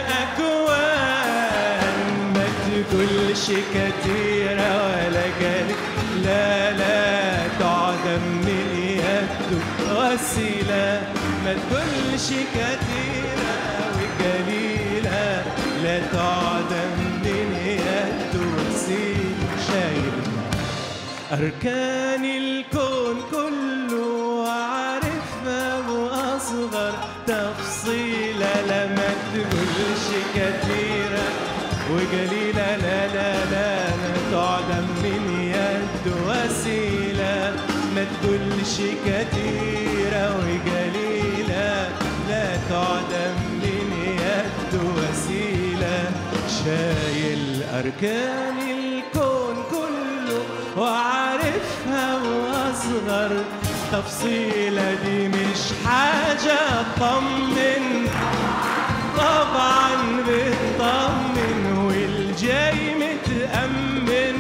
الأكوان ما تقولش كتيرة ولا قليل لا لا تعدم من يده وسيلة ما تقولش كتيرة وقليلة لا تعدم من يده وسيلة شايل أركان الكون كله عارفها وأصغر تفصيلة لما تقولش كتيرة وقليلة لا لا لا لا تعدم من يد وسيلة ما تقولش كتيرة وقليلة لا تعدم من يد وسيلة شايل أركان الكون كله وعارفها وأصغر تفصيلة دي مش حاجة تطمن طبعا بتطمن والجاي متأمن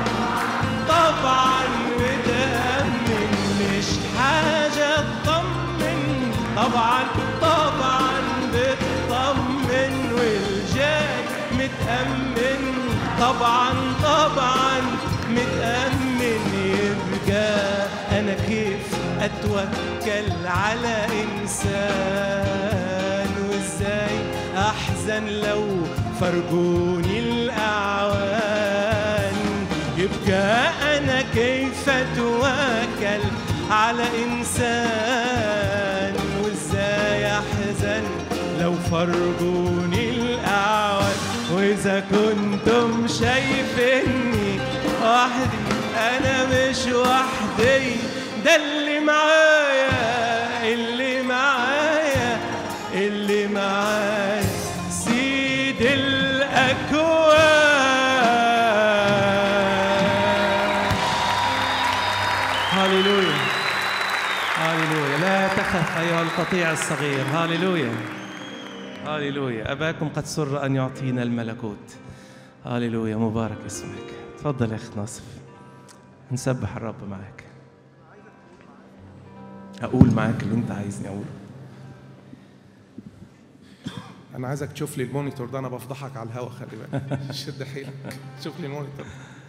طبعا متأمن مش حاجة تطمن طبعا طبعا بتطمن والجاي متأمن طبعا طبعا متأمن يبقى أنا كيف أتوكل على إنسان وإزاي أحزن لو فرجوني الأعوان يبقى أنا كيف أتوكل على إنسان وإزاي أحزن لو فرجوني الأعوان وإذا كنتم شايفيني وحدي أنا مش وحدي ده اللي معايا اللي معايا اللي معايا سيد الأكوان هاليلويا هاليلويا لا تخف أيها القطيع الصغير هاليلويا هاليلويا أباكم قد سر أن يعطينا الملكوت هاليلويا مبارك اسمك تفضل يا أخ ناصف نسبح الرب معاك أقول معاك اللي أنت عايزني أقوله انا عايزك تشوف لي المونيتور ده انا بفضحك على الهوا خلي بالك شد حيلك شوف لي المونيتور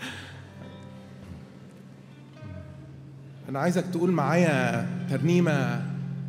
انا عايزك تقول معايا ترنيمه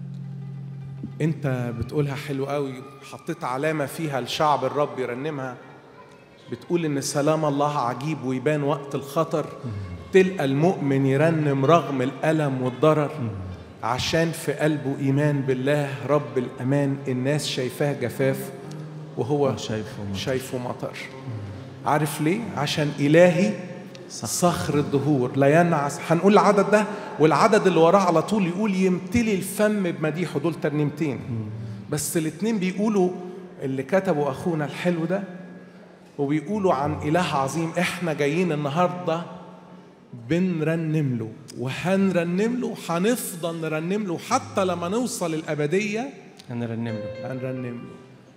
انت بتقولها حلو قوي حطيت علامه فيها الشعب الرب يرنمها بتقول ان سلام الله عجيب ويبان وقت الخطر تلقى المؤمن يرنم رغم الالم والضرر عشان في قلبه ايمان بالله رب الامان الناس شايفاه جفاف وهو شايفه مطر. شايفه مطر عارف ليه عشان الهي صخر الدهور لا ينعس هنقول العدد ده والعدد اللي وراه على طول يقول يمتلي الفم بمديحه دول ترنيمتين بس الاتنين بيقولوا اللي كتبوا اخونا الحلو ده وبيقولوا عن اله عظيم احنا جايين النهارده بنرنم له وهنرنم له هنفضل نرنم له حتى لما نوصل الابديه هنرنم له هنرنم له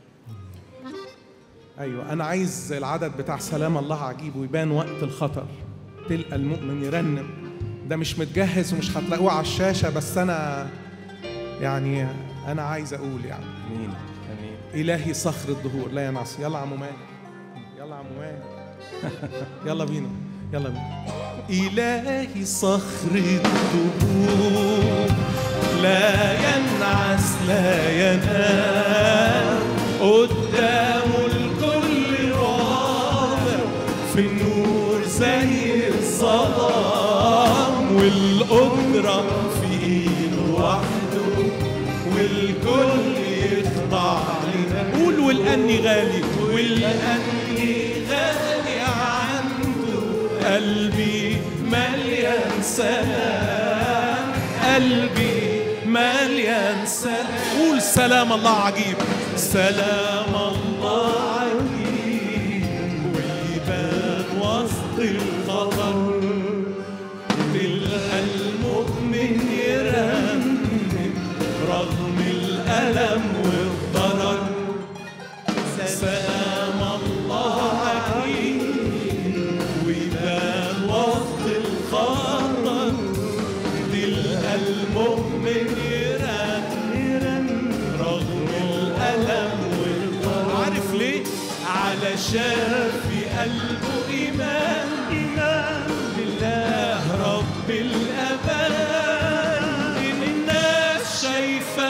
ايوه انا عايز العدد بتاع سلام الله عجيب ويبان وقت الخطر تلقى المؤمن يرنم ده مش متجهز ومش هتلاقوه على الشاشه بس انا يعني انا عايز اقول يعني امين امين الهي صخر الدهور لا ينعس يلا يا عم ماهر يلا يا عم ماهر يلا بينا يلا بينا إلهي صخر الدهور لا ينعس لا ينام قدامه الكل رابع في النور زي الظلام والقدرة في ايده وحده والكل يخضع لنا قول والأني غالي والأني غالي عنده قلبي مليان سلام قلبي مليان سلام قول سلام الله عجيب سلام الله عجيب ويبان وسط الخطر تلقى المؤمن يرنم رغم الألم والضرر سلام الله عجيب ويبان وسط الخطر تلقى المؤمن يرنم رغم الألم والضرر عارف ليه؟ علشان في قلبه إيمان إيمان بالله رب الأمان إن الناس شايفة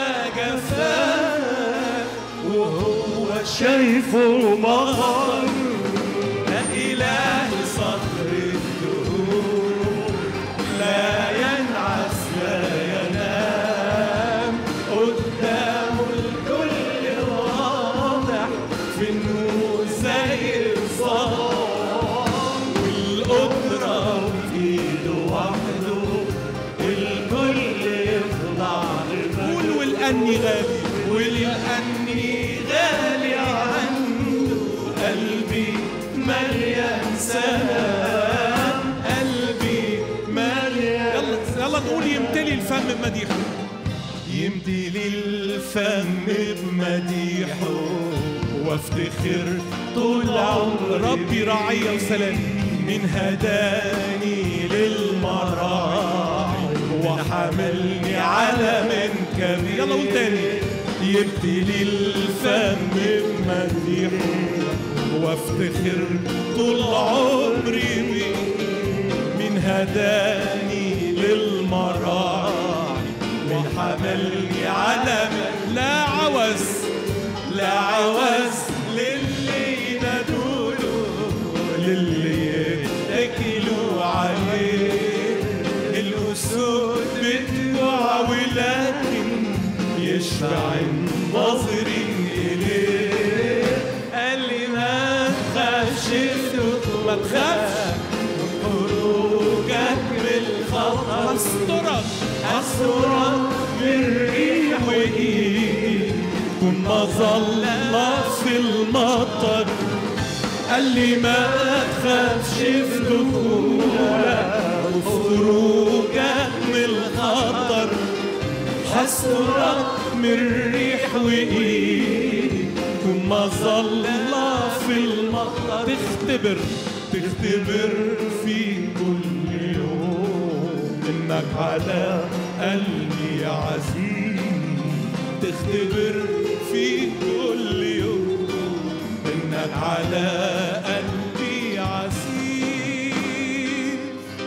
جفاف وهو شايفه مطر لا إله صخر الدهور لا ينعس لا ينام قدامه الكل واضح في النور زي الصام والقدرة في ايده وحده الكل يخضع قول والأني غالي والأني غالي عنده قلبي مليان سلام قلبي مليان يلا يلا نقول يمتلي الفم بمديحه يمتلي الفم بمديحه وافتخر طول عمري ربي راعي وسلامي من هداني للمراعي وحملني على منكبي يلا قول تاني يبتلي الفم بمديحه وافتخر طول عمري بيه من هداني للمراعي وحملني على من لا عوز لا عوز للي ينادوله للي يتكلوا عليه الأسود بتجوع ولكن يشبع الناظرين إليه قال لي ما تخافش ما تخافش خروجك من الخطر استرك استرك من ريح وايد كن مظلة في المطر قال لي ما تخافش في دخولك وخروجك من الخطر حسترك من ريح وايد كن مظلة في المطر تختبر تختبر في كل يوم انك على قلبي عزيز تختبر في كل يوم حبك على قلبي عزيز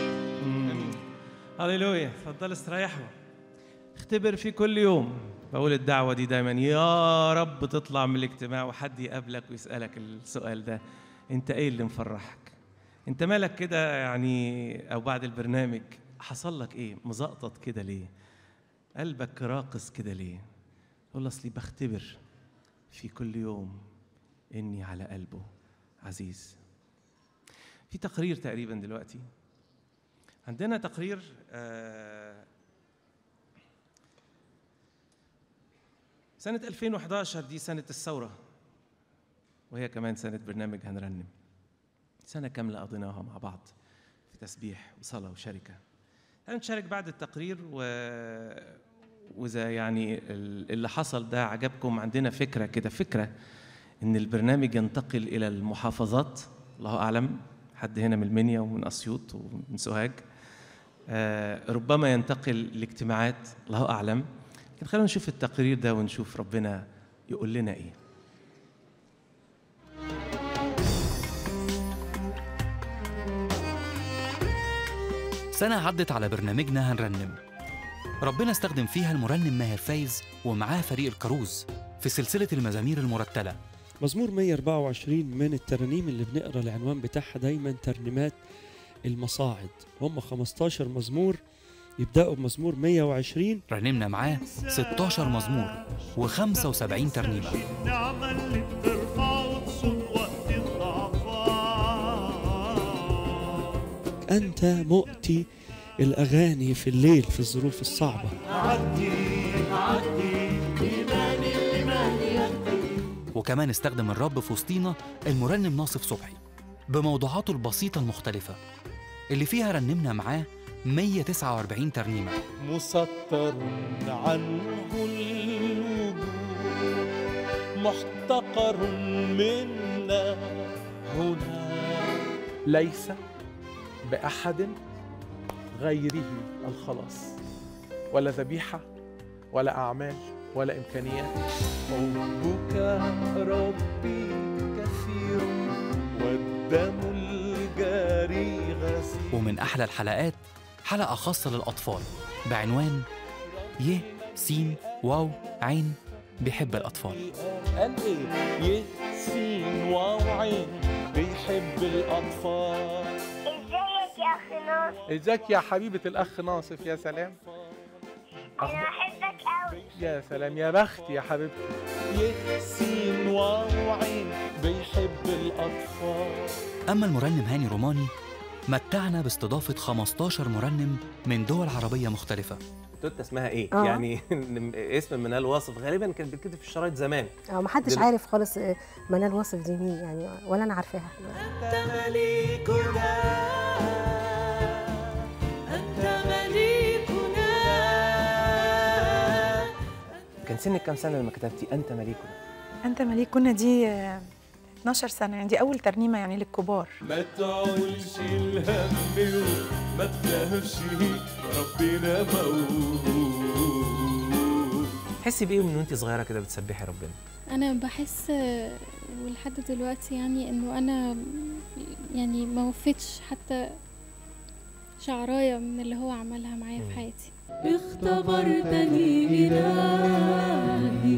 هللويا اتفضلوا استريحوا اختبر فيه كل يوم بقول الدعوة دي دايما يا رب تطلع من الاجتماع وحد يقابلك ويسألك السؤال ده انت ايه اللي مفرحك انت مالك كده يعني او بعد البرنامج حصل لك ايه مزقطط كده ليه قلبك راقص كده ليه قول اصلي بختبر في كل يوم اني على قلبه عزيز في تقرير تقريبا دلوقتي عندنا تقرير آه، سنة 2011 دي سنة الثورة وهي كمان سنة برنامج هنرنم سنة كاملة قضيناها مع بعض في تسبيح وصلاة وشركة هنشارك بعد التقرير و... وإذا يعني ال- اللي حصل ده عجبكم عندنا فكرة كده فكرة إن البرنامج ينتقل إلى المحافظات الله أعلم حد هنا من المنيا ومن أسيوط ومن سوهاج آه، ربما ينتقل لاجتماعات الله أعلم لكن خلينا نشوف التقرير ده ونشوف ربنا يقول لنا إيه سنة عدت على برنامجنا هنرنم ربنا استخدم فيها المرنم ماهر فايز ومعاه فريق الكروز في سلسلة المزامير المرتلة مزمور 124 من الترانيم اللي بنقرا العنوان بتاعها دايما ترنيمات المصاعد هم 15 مزمور يبداوا بمزمور 120 رنمنا معاه 16 مزمور و75 ترنيمة النعمة اللي بترفع وتصد وقت الضعفات انت مؤتي الاغاني في الليل في الظروف الصعبه عدي عدي إيماني اللي مالي وكمان استخدم الرب في وسطينا المرنم ناصف صبحي بموضوعاته البسيطة المختلفة اللي فيها رنمنا معاه 149 ترنيمة مسطر عنه الوجود محتقر منا هنا ليس بأحد غيره الخلاص ولا ذبيحة ولا أعمال ولا إمكانيات حبك ربي كثير والدم الجاري غزير ومن أحلى الحلقات حلقة خاصة للأطفال بعنوان ي س واو عين بيحب الأطفال قال ايه يسين واو عين بيحب الاطفال ازيك يا اخي ناصر ازيك يا حبيبة الأخ ناصف يا سلام انا بحبك قوي يا سلام يا بخت يا حبيبتي يسين واو عين بيحب الاطفال أما المرنم هاني روماني متعنا باستضافة 15 مرنم من دول عربية مختلفة توتا اسمها ايه؟ آه. يعني اسم منال واصف غالبا كانت بتكتب في الشرايط زمان اه ما حدش دل- عارف خالص آه، منال واصف دي مين يعني ولا انا عارفاها مليكنا أنت مليكنا كان سنك كام سنه لما كتبتي انت مليكنا؟ أنت مليكنا دي آه، 12 سنة يعني دي أول ترنيمة يعني للكبار ما تعولش الهم وما تخافش ربنا موجود تحسي بايه من وانت صغيره كده بتسبحي ربنا؟ انا بحس آه، ولحد دلوقتي يعني انه انا يعني ما وفتش حتى شعرايه من اللي هو عملها معايا في حياتي اختبرتني إلهي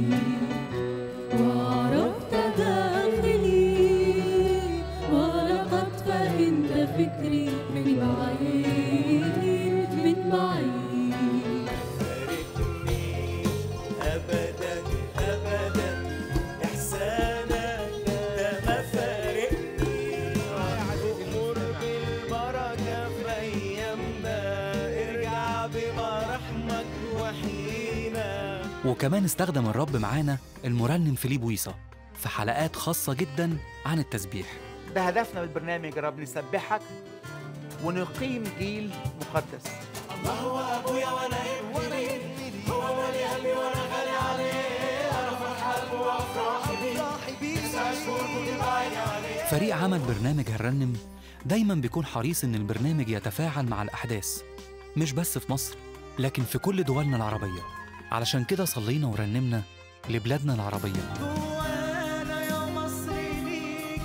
وعرفت داخلي ولقد فهمت فكري من بعيد من بعيد ابدا ابدا احسانك ده ما فارقني امر بالبركه في ايامنا ارجع بمراحمك وحينا وكمان استخدم الرب معانا المرنم فيليب ويصا في حلقات خاصة جدا عن التسبيح ده هدفنا من البرنامج يا رب نسبحك ونقيم جيل مقدس الله هو ابويا وانا ابني هو مالي قلبي وانا غالي عليه انا فرح قلبي وافراحي بيه تسع شهور كنت بعيني عليه فريق عمل برنامج هنرنم دايما بيكون حريص ان البرنامج يتفاعل مع الاحداث مش بس في مصر لكن في كل دولنا العربيه علشان كده صلينا ورنمنا لبلادنا العربيه وانا يا مصر ليك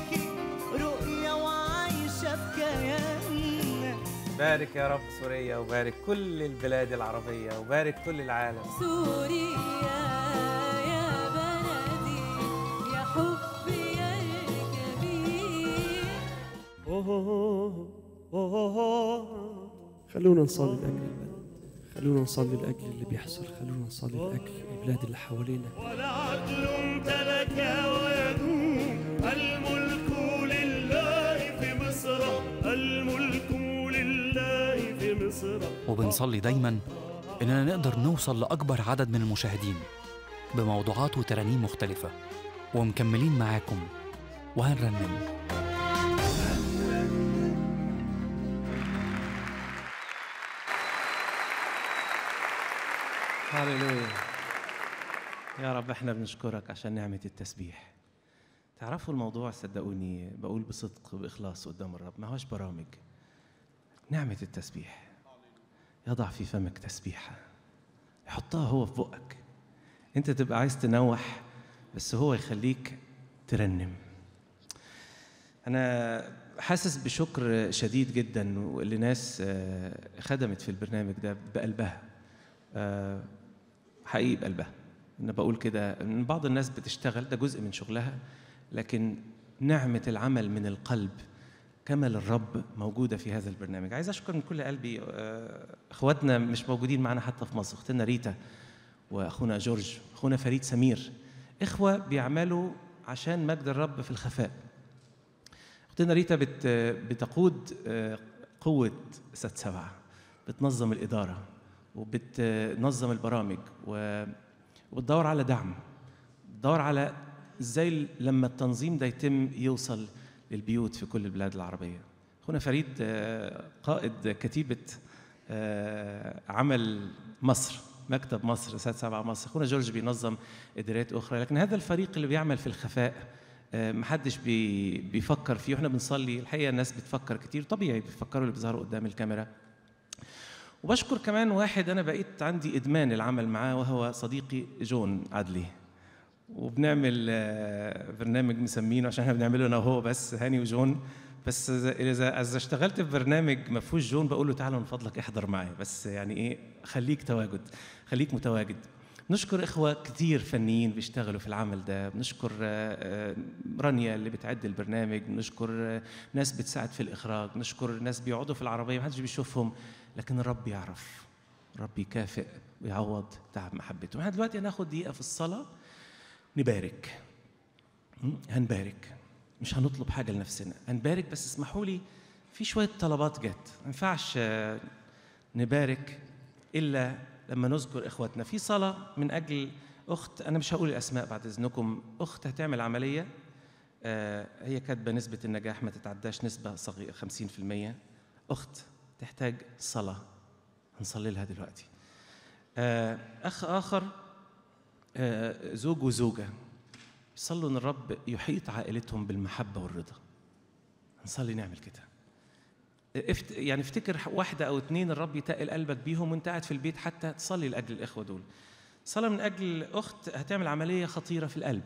بارك يا رب سوريا وبارك كل البلاد العربية وبارك كل العالم سوريا يا بلدي يا حبي يا الكبير خلونا نصلي لأجل البلد خلونا نصلي لأجل اللي بيحصل خلونا نصلي لأجل البلاد اللي حوالينا والعدل امتلك ويدوم الملك لله في مصر الملك لله في مصر وبنصلي دايما إننا نقدر نوصل لأكبر عدد من المشاهدين بموضوعات وترانيم مختلفة ومكملين معاكم وهنرنم هللويا يا رب احنا بنشكرك عشان نعمة التسبيح تعرفوا الموضوع صدقوني بقول بصدق وبإخلاص قدام الرب ما هوش برامج نعمة التسبيح يضع في فمك تسبيحة يحطها هو في بقك انت تبقى عايز تنوح بس هو يخليك ترنم انا حاسس بشكر شديد جدا لناس آه، خدمت في البرنامج ده بقلبها آه، حقيقي بقلبها انا بقول كده ان بعض الناس بتشتغل ده جزء من شغلها لكن نعمه العمل من القلب كما للرب موجوده في هذا البرنامج عايز اشكر من كل قلبي آه، اخواتنا مش موجودين معنا حتى في مصر اختنا ريتا واخونا جورج اخونا فريد سمير اخوه بيعملوا عشان مجد الرب في الخفاء اختنا ريتا بت بتقود آه، قوه ست سبعه بتنظم الاداره وبتنظم البرامج و- وبتدور على دعم بتدور على ازاي لما التنظيم ده يتم يوصل للبيوت في كل البلاد العربيه اخونا فريد آه، قائد كتيبه آه، عمل مصر مكتب مصر سات سبعة مصر اخونا جورج بينظم ادارات اخرى لكن هذا الفريق اللي بيعمل في الخفاء آه، محدش بي بيفكر فيه واحنا بنصلي الحقيقه الناس بتفكر كتير طبيعي بيفكروا اللي بيظهروا قدام الكاميرا وبشكر كمان واحد انا بقيت عندي ادمان العمل معاه وهو صديقي جون عدلي وبنعمل آه، برنامج مسمينه عشان احنا بنعمله انا وهو بس هاني وجون بس اذا اذا إذا اشتغلت في برنامج ما فيهوش جون بقول له تعالى من فضلك احضر معايا بس يعني ايه خليك تواجد خليك متواجد نشكر اخوه كتير فنيين بيشتغلوا في العمل ده بنشكر آه، آه، رانيا اللي بتعد البرنامج نشكر آه، ناس بتساعد في الاخراج نشكر ناس بيقعدوا في العربيه محدش بيشوفهم لكن الرب يعرف الرب يكافئ ويعوض تعب محبته احنا دلوقتي هناخد دقيقه في الصلاه نبارك م? هنبارك مش هنطلب حاجه لنفسنا هنبارك بس اسمحوا لي في شويه طلبات جت ما ينفعش آه، نبارك الا لما نذكر اخواتنا في صلاه من اجل اخت انا مش هقول الاسماء بعد اذنكم اخت هتعمل عمليه آه، هي كاتبه نسبه النجاح ما تتعداش نسبه صغيره 50% اخت تحتاج صلاه هنصلي لها دلوقتي آه، اخ اخر آه، زوج وزوجه صلوا ان الرب يحيط عائلتهم بالمحبه والرضا هنصلي نعمل كده افت يعني افتكر واحده او اتنين الرب يتقل قلبك بيهم وانت قاعد في البيت حتى تصلي لاجل الاخوه دول صلاه من اجل اخت هتعمل عمليه خطيره في القلب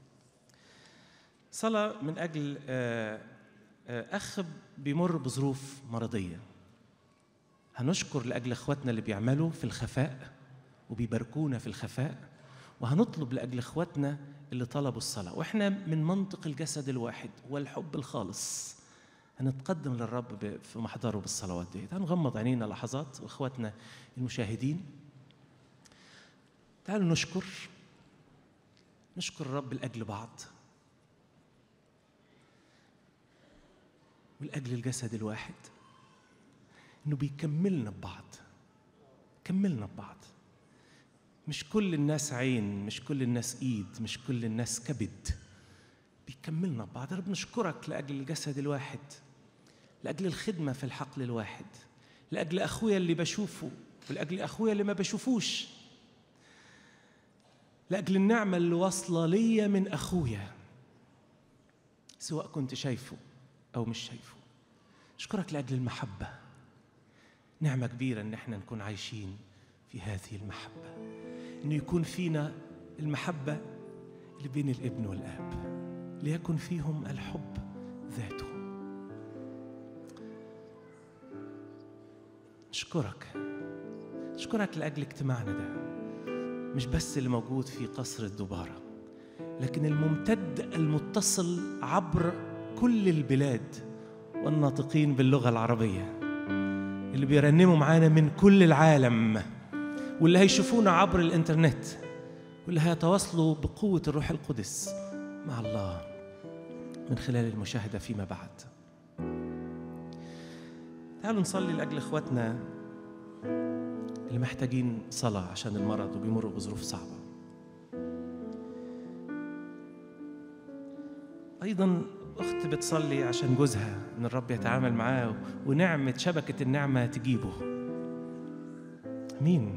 صلاه من اجل آه، آه، اخ بيمر بظروف مرضيه هنشكر لاجل اخواتنا اللي بيعملوا في الخفاء وبيباركونا في الخفاء وهنطلب لاجل اخواتنا اللي طلبوا الصلاه واحنا من منطق الجسد الواحد والحب الخالص هنتقدم للرب ب- في محضره بالصلوات دي هنغمض عينينا لحظات واخواتنا المشاهدين تعالوا نشكر نشكر الرب لاجل بعض ولاجل الجسد الواحد انه بيكملنا ببعض كملنا ببعض مش كل الناس عين مش كل الناس ايد مش كل الناس كبد بيكملنا ببعض يا رب نشكرك لاجل الجسد الواحد لاجل الخدمه في الحقل الواحد لاجل اخويا اللي بشوفه ولاجل اخويا اللي ما بشوفوش لاجل النعمه اللي واصله ليا من اخويا سواء كنت شايفه او مش شايفه اشكرك لاجل المحبه نعمه كبيره ان احنا نكون عايشين في هذه المحبه انه يكون فينا المحبه اللي بين الابن والاب ليكن فيهم الحب ذاته أشكرك أشكرك لأجل اجتماعنا ده مش بس اللي موجود في قصر الدبارة لكن الممتد المتصل عبر كل البلاد والناطقين باللغة العربية اللي بيرنموا معانا من كل العالم واللي هيشوفونا عبر الإنترنت واللي هيتواصلوا بقوة الروح القدس مع الله من خلال المشاهدة فيما بعد تعالوا نصلي لأجل إخواتنا اللي محتاجين صلاة عشان المرض وبيمروا بظروف صعبة أيضا أخت بتصلي عشان جوزها إن الرب يتعامل معاه ونعمة شبكة النعمة تجيبه مين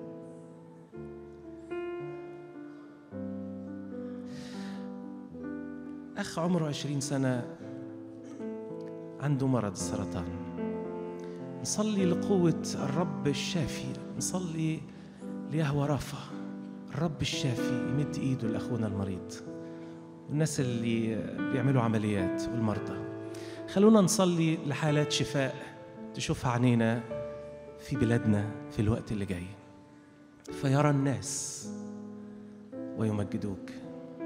أخ عمره عشرين سنة عنده مرض السرطان نصلي لقوة الرب الشافي نصلي ليهوى رافع الرب الشافي يمد ايده لاخونا المريض والناس اللي بيعملوا عمليات والمرضى خلونا نصلي لحالات شفاء تشوفها عينينا في بلادنا في الوقت اللي جاي فيرى الناس ويمجدوك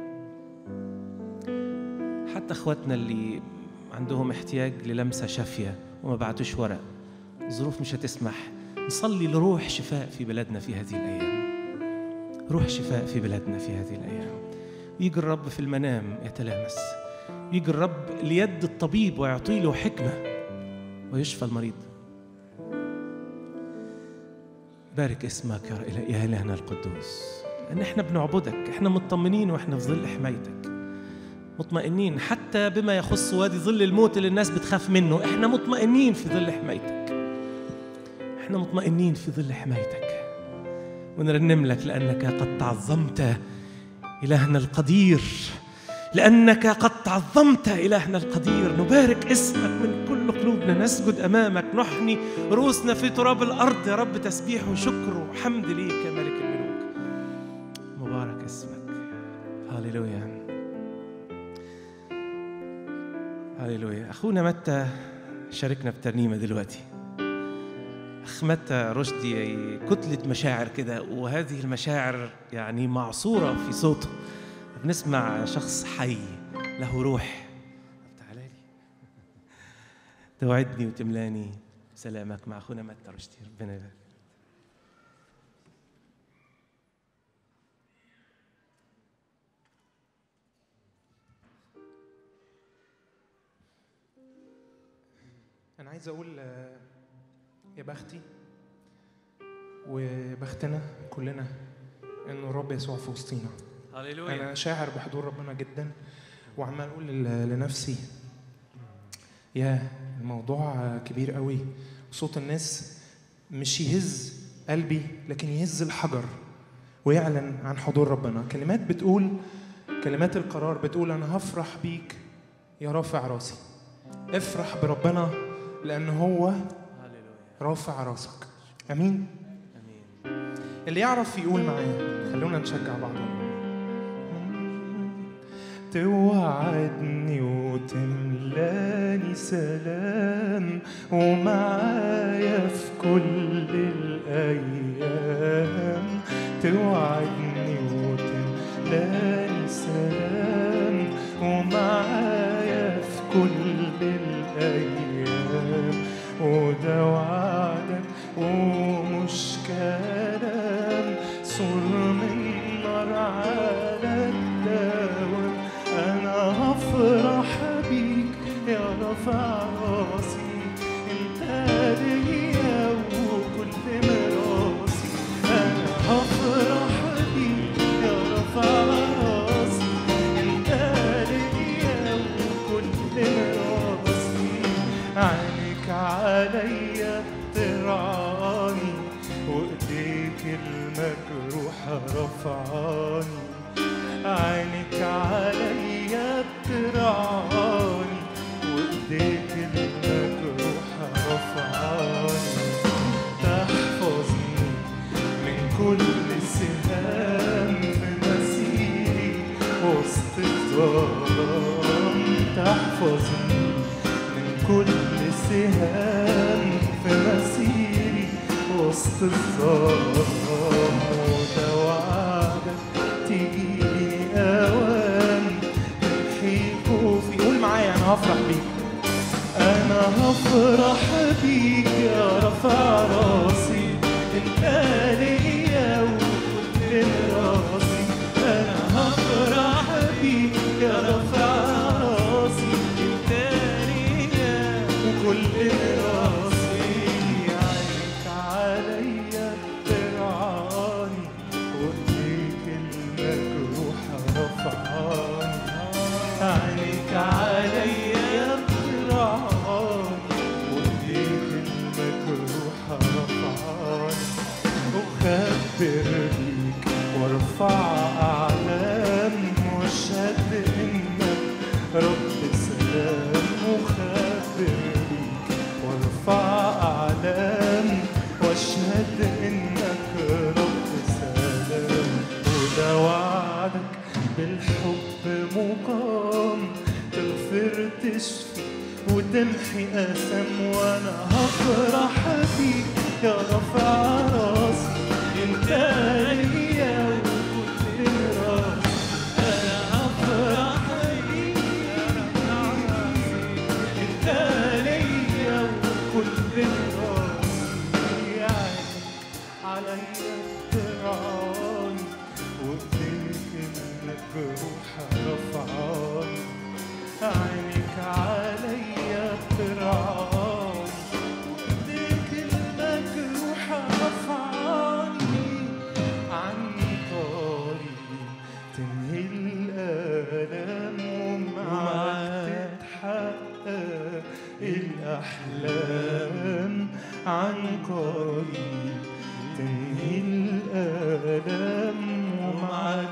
حتى اخواتنا اللي عندهم احتياج للمسه شافيه وما بعتوش ورق الظروف مش هتسمح نصلي لروح شفاء في بلادنا في هذه الايام روح شفاء في بلادنا في هذه الايام يجي الرب في المنام يتلامس يجي الرب ليد الطبيب ويعطي له حكمه ويشفى المريض بارك اسمك يا إله- يا إلهنا القدوس ان احنا بنعبدك احنا مطمنين واحنا في ظل حمايتك مطمئنين حتى بما يخص وادي ظل الموت اللي الناس بتخاف منه احنا مطمئنين في ظل حمايتك احنا مطمئنين في ظل حمايتك ونرنم لك لانك قد تعظمت الهنا القدير لانك قد تعظمت الهنا القدير نبارك اسمك من كل قلوبنا نسجد امامك نحني رؤوسنا في تراب الارض يا رب تسبيح وشكر وحمد ليك يا ملك الملوك مبارك اسمك هاليلويا هاليلويا اخونا متى شاركنا بترنيمه دلوقتي اخ متى رشدي كتله مشاعر كده وهذه المشاعر يعني معصوره في صوته بنسمع شخص حي له روح تعالى لي توعدني وتملاني سلامك مع اخونا متى رشدي ربنا يبارك أنا عايز أقول آه، يا بختي وبختنا كلنا إنه الرب يسوع في وسطينا. هللويا. أنا شاعر بحضور ربنا جدا وعمال أقول لل- لنفسي يا الموضوع آه، كبير قوي وصوت الناس مش يهز قلبي لكن يهز الحجر ويعلن عن حضور ربنا كلمات بتقول كلمات القرار بتقول أنا هفرح بيك يا رافع راسي افرح بربنا لأن هو رافع راسك أمين اللي يعرف يقول معايا خلونا نشجع بعض توعدني وتملاني سلام ومعايا في كل الأيام توعدني وتملاني سلام ومعايا في كل الأيام وده وعدك ومش كلام صور من نار على الدوام أنا هفرح بيك يا رفع راسي انت ليا وكل مراسي أنا هفرح بيك يا رفع راسي انت ليا وكل مراسي عينك عليا ترعاني وايديك المجروحة رفعاني عينك عليا بترعاني وايديك المجروحة رفعاني تحفظني من كل سهام في مسيري وسط الظلام تحفظني من كل سهام في مسيري وسط الظلام وده وعدك تجيلي أوام تمحي خوفي قول معايا أنا هفرح بيك أنا هفرح بيك يا رفع راسي أنت ليا وكل راسي أنا هفرح بيك يا رفع راسي أنت ليا وكل راسي عينك عليا ترعاني وإيديك المجروحة رفعاني عينك عليا ترعاني وإيديك المجروحة رفعاني أخبر بيك وارفع أعلام واشهد إنك رب سلام أخبر بيك وارفع أعلام واشهد إنك رب سلام وده وعدك بالحب مقام تغفر تشفي وتمحي أسام وأنا هفرح بيك يا رفع راسي انت ليا وكل راسي انا هفرح بيك يا رفع راسي انت ليا وكل راسي عينك عليا ترعاني وايديك المجروحة رفعاني عينك عليا ترعاني وايديك المجروحة رفعاني عن طريق تنهي الآلام ومعاك تتحقق الأحلام عن قريب تنهي الآلام ومعاك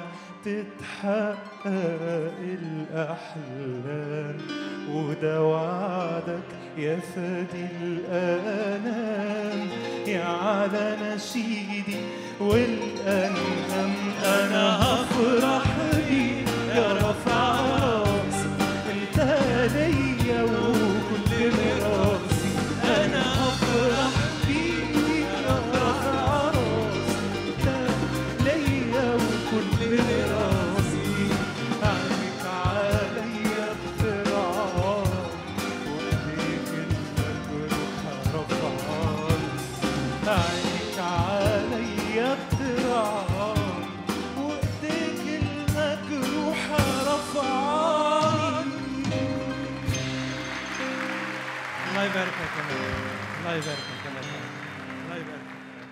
تتحقق الأحلام وده وعدك يا فادي الآلام يا على نشيدي والأنغام أنا هفرح بيك يا رفع راسي انت ليا وكل راسي أنا هفرح بيك يا رفع راسي انت ليا وكل راسي عنك عليا بترعاني وايديك المجروحة رفعاني عينك عليا بترعاني وايديك المجروحة رفعاني الله يبارك يا كمال الله يبارك يا كمال الله يبارك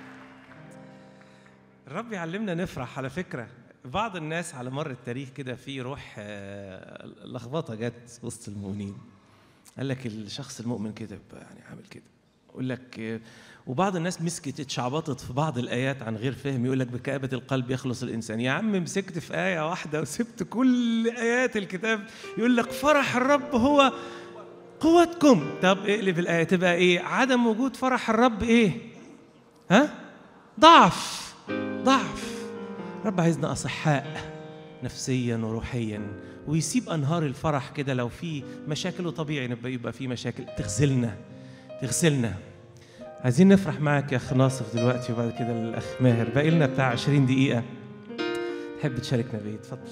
الرب يعلمنا نفرح على فكرة بعض الناس على مر التاريخ كده في روح آه، لخبطة جت وسط المؤمنين قال لك الشخص المؤمن كده يبقى يعني عامل كده يقول لك آه، وبعض الناس مسكت اتشعبطت في بعض الآيات عن غير فهم يقول لك بكآبة القلب يخلص الإنسان يا عم مسكت في آية واحدة وسبت كل آيات الكتاب يقول لك فرح الرب هو قوتكم طب اقلب الآية تبقى إيه عدم وجود فرح الرب إيه ها ضعف ضعف رب عايزنا أصحاء نفسيا وروحيا ويسيب أنهار الفرح كده لو في مشاكل وطبيعي نبقى يبقى في مشاكل تغسلنا تغسلنا عايزين نفرح معاك يا أخ ناصف دلوقتي وبعد كده الأخ ماهر باقي لنا بتاع 20 دقيقة تحب تشاركنا بإيه اتفضل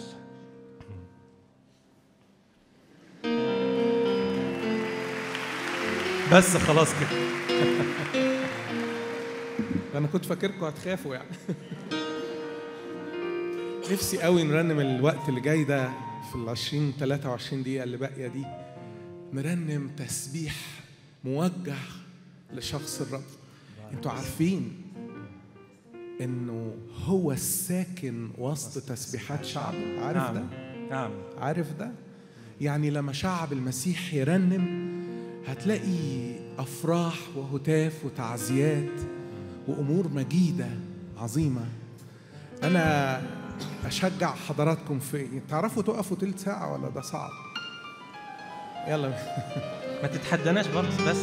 بس خلاص كده انا كنت فاكركم هتخافوا يعني نفسي قوي نرنم الوقت اللي جاي ده في ال 20 23 دقيقة اللي باقية دي نرنم تسبيح موجه لشخص الرب انتوا عارفين انه هو الساكن وسط تسبيحات شعبه عارف نعم. ده نعم عارف ده يعني لما شعب المسيح يرنم هتلاقي افراح وهتاف وتعزيات وامور مجيده عظيمه انا اشجع حضراتكم في تعرفوا تقفوا تلت ساعه ولا ده صعب يلا ما تتحدناش برضه بس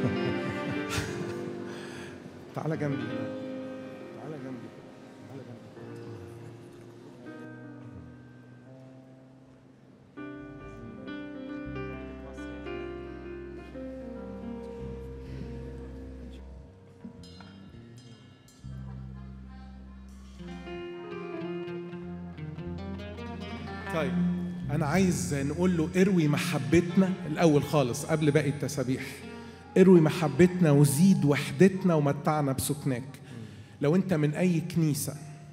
تعالى جنبي تعالى جنبي تعالى جنبي طيب انا عايز نقول له اروي محبتنا الاول خالص قبل باقي التسابيح اروي محبتنا وزيد وحدتنا ومتعنا بسكناك لو انت من اي كنيسه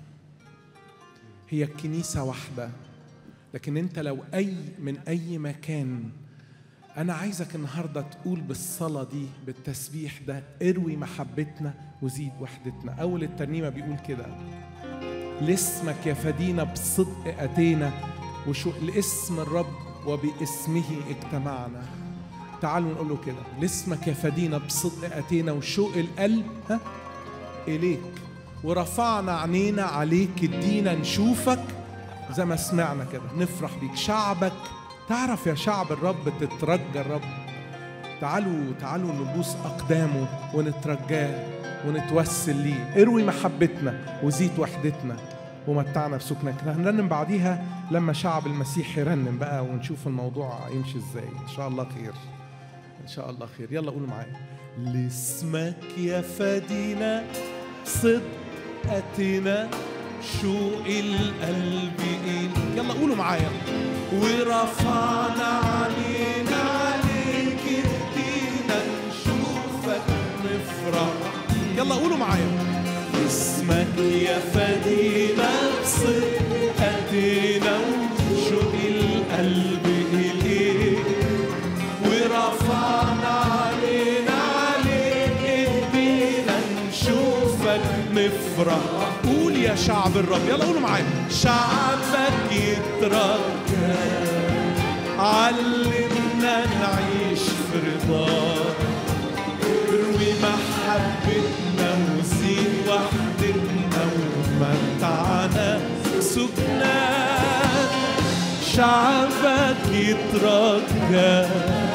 هي الكنيسه واحده لكن انت لو اي من اي مكان انا عايزك النهارده تقول بالصلاه دي بالتسبيح ده اروي محبتنا وزيد وحدتنا اول الترنيمه بيقول كده لاسمك يا فدينا بصدق اتينا وشو لاسم الرب وباسمه اجتمعنا تعالوا نقول له كده لاسمك يا فدينا بصدق اتينا وشوق القلب ها اليك ورفعنا عينينا عليك ادينا نشوفك زي ما سمعنا كده نفرح بيك شعبك تعرف يا شعب الرب تترجى الرب تعالوا تعالوا نبوس اقدامه ونترجاه ونتوسل ليه اروي محبتنا وزيد وحدتنا ومتعنا بسكنك هنرنم بعديها لما شعب المسيح يرنم بقى ونشوف الموضوع يمشي ازاي ان شاء الله خير ان شاء الله خير يلا قولوا معايا لاسمك يا فدينا صدق اتينا شوق القلب إليك يلا قولوا معايا ورفعنا علينا عليك ايدينا نشوفك نفرح يلا قولوا معايا اسمك يا فدينا بصدق اتينا وشوق القلب إليك ورفعنا علينا عليك ايدينا نشوفك نفرح قول يا شعب الرب يلا قولوا معايا شعبك يترجى علمنا نعيش في رضاك اروي محبتنا وزيد وحدتنا ومتعنا سكناك شعبك يترجى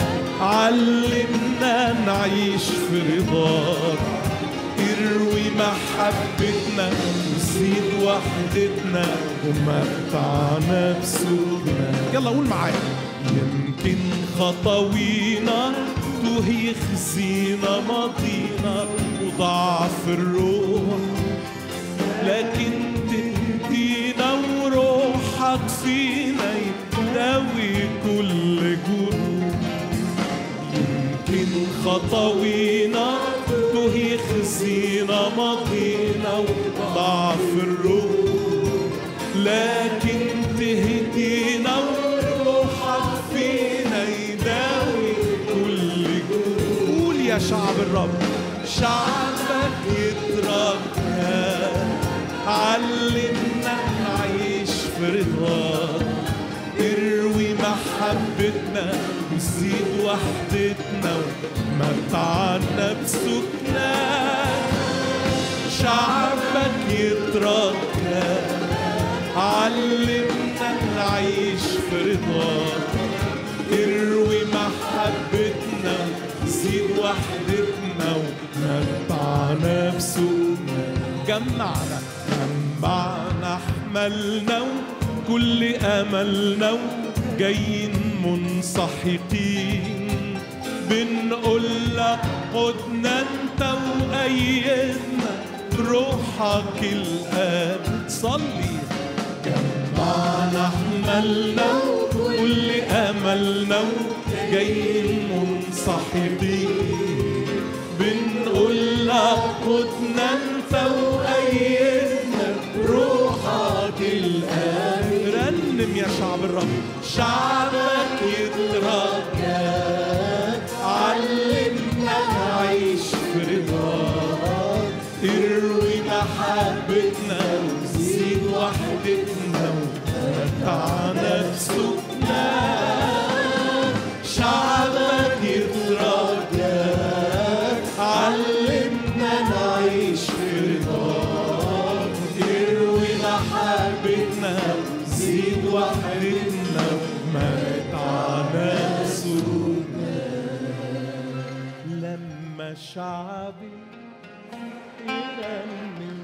علمنا نعيش في رضاك اروي محبتنا وزيد وحدتنا ومتعنا بسوقنا يلا قول معايا يمكن خطوينا توهي خزينا ماضينا وضعف الروح لكن تهدينا وروحك فينا يداوي كل جروح يمكن خطوينا تهي خزينا ماضينا وضعف الروح لكن تهدينا وروحك فينا يداوي كل جروح قول يا شعب الرب شعبك يترجى علمنا نعيش في رضاك اروي محبتنا وزيد وحدتنا ومتعنا بسكناك شعبك يترجى علمنا نعيش في رضاك اروي محبتنا زيد وحدتنا ومتعنا بسكناك جمعنا جمعنا حملنا كل املنا جايين منسحقين بنقول لك خدنا انت وايدنا بروحك الان صلي جمعنا حملنا كل املنا جايين منسحقين بنقول لك خدنا انت وايدنا بروحك الان رنم يا شعب الرب شعبك يترجاك علمنا نعيش في رضاك اروي محبتنا وزيد وحدتنا ومتعنا بسكناك شعبك يترجاك علمنا نعيش في رضاك اروي محبتنا زيد وحدتنا ومتعنا سرورنا لما شعبي يرنم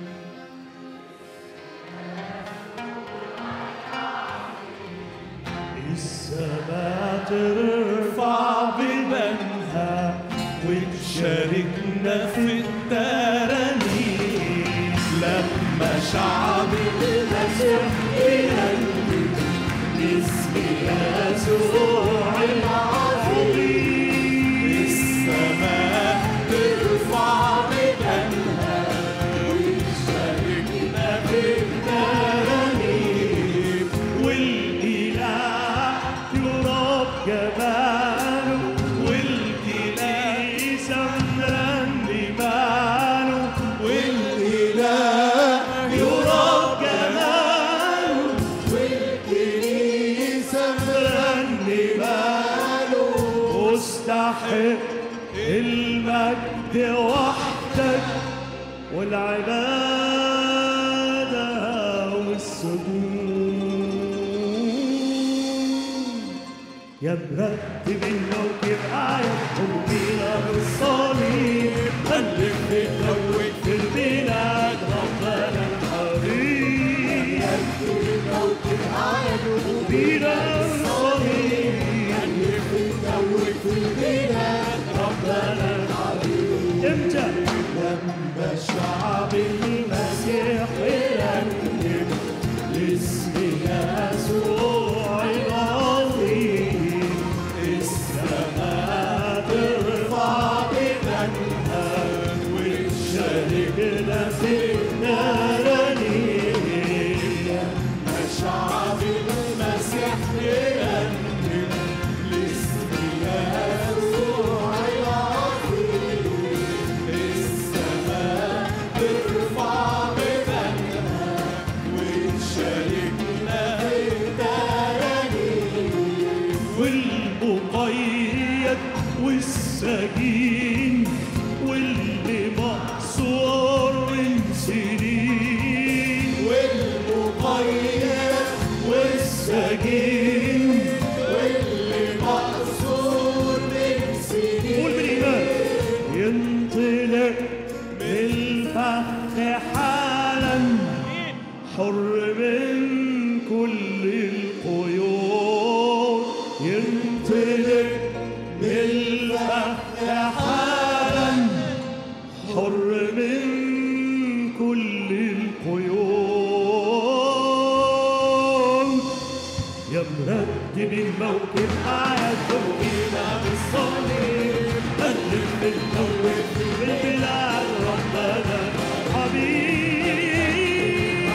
السماء ترفع ببنها وتشاركنا في الترانيم لما شعب المسيح يرنم تستحق المجد وحدك والعبادة والسجود يا مرتب الموكب آية وبينا بالصليب خليك تتوج في البلاد ربنا الحبيب مرتب الموكب آية وبينا بالصليب خليك تتوج في البلاد ربنا الحبيب امتى لما شعب المسيح يرنم لاسم يسوع العظيم السماء ترفع بمنها وتشاركنا في النارانيم لما شعب المسيح يرنم لاسم يسوع العظيم السماء ترفع بمنها وتشاركنا في الترانيم والمقيد والسجين واللي محصور من سنين والمقيد والسجين واللي محصور من سنين قول بالإيمان ينطلق بالفخ حالا حر من كل القيود ينطلق بالفخ حالا حر من كل القيود يا مرتب الموكب قاعد فوقينا بالصليب قلب بنموت بالبلاد ربنا حبيب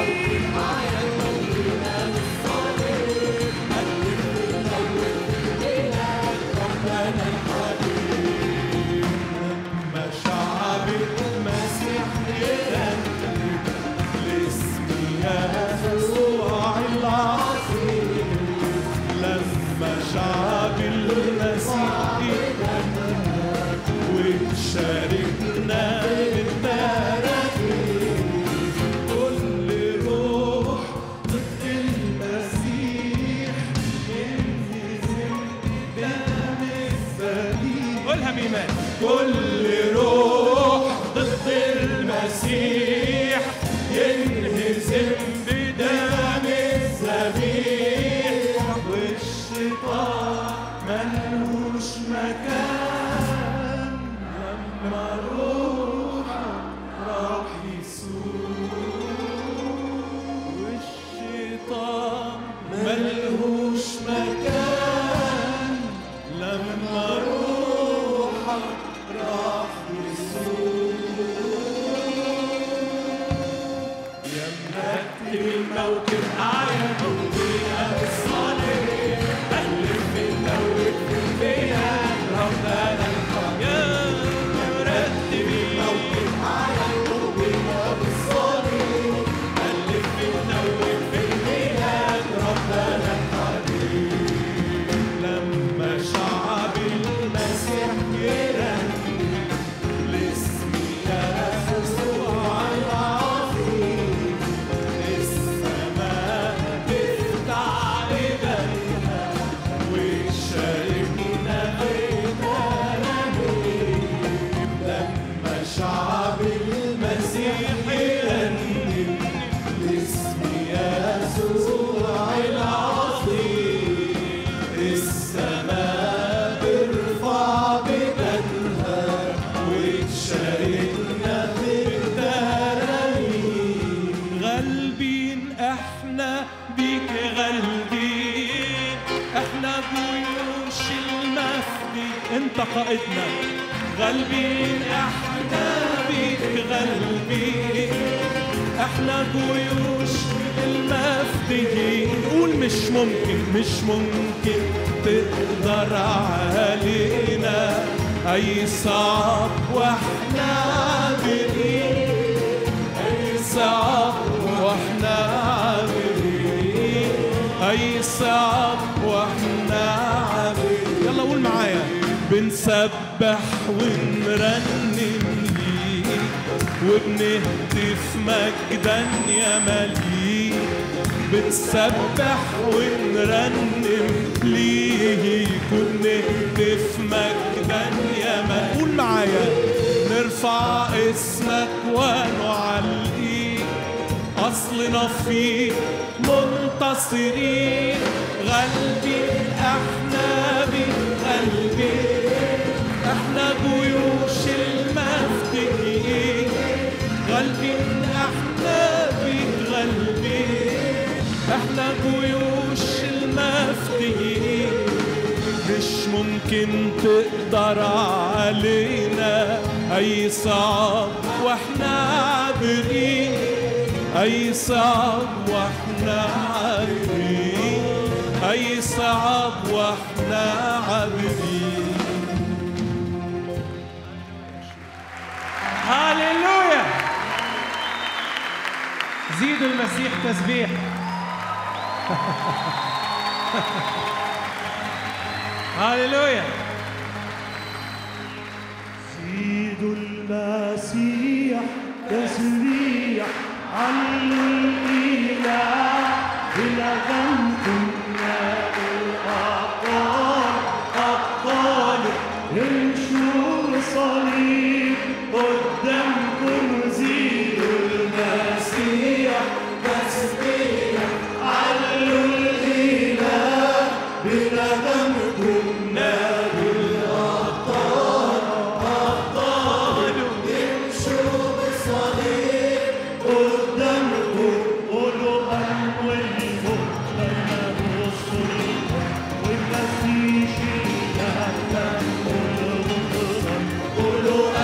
لما شعب المسيح يرنم لاسم يسوع العظيم لما شعب المسيح يرنم وتشاركنا بالتراثيم كل روح ضد المسيح ينهزم دم الصليب قولها بإيمان كل روح ضد المسيح ينهزم بدم الذبيح والشيطان ملوش مكان لما روحك راح يسوق والشيطان ملهوش مكان لما روحك راح يسوق يا مرتب الموكب عاية وبينا بالصليب ألف بنوت فينا ربنا الحب يا مرتب الموكب عاية وبينا بالصليب ألف بنوت فينا ربنا الحبيب لما شعب المسيح يرنم لاسم يسوع العظيم السماء تفتح ايديها وتشاركنا في ترانيم لما شعب المسيح يرنم لاسم يسوع العظيم السماء ترفع بدنها وتشاركنا في الترانيم غالبين احنا بيك غالبين احنا جيوش المفدي انت قائدنا غالبين احنا بيك غالبين احنا جيوش المفديين قول مش ممكن مش ممكن تقدر علينا اي صعب واحنا عابرين اي صعب واحنا عابرين اي صعب واحنا عابرين يلا قول معايا بنسبح ونرنم ليك وبنهتف مجدا يا مليك بنسبح ونرنم ليك وبنهتف مجدا يا مليك قول معايا نرفع اسمك ونعليك أصلنا فيك منتصرين غالبين احنا بقلبين احنا جيوش المفتدين غالبين احنا بقلبين احنا جيوش المفتدين مش ممكن تقدر علينا اي صعب واحنا عابرين اي صعب واحنا عابرين اي صعب واحنا عابرين هاليلويا زيدوا المسيح تسبيح هاليلويا زيدوا المسيح تسبيح علوا الإله بلغمكم الأبطال أبطال امشوا صليب قدامكم زيدوا المسيح تسبيح علوا الإله بلغمكم نادوا الأبطال أبطال امشوا بصليب قدامكم قولوا أنويكم بلغوا السلطان والمسيح يهتم قولوا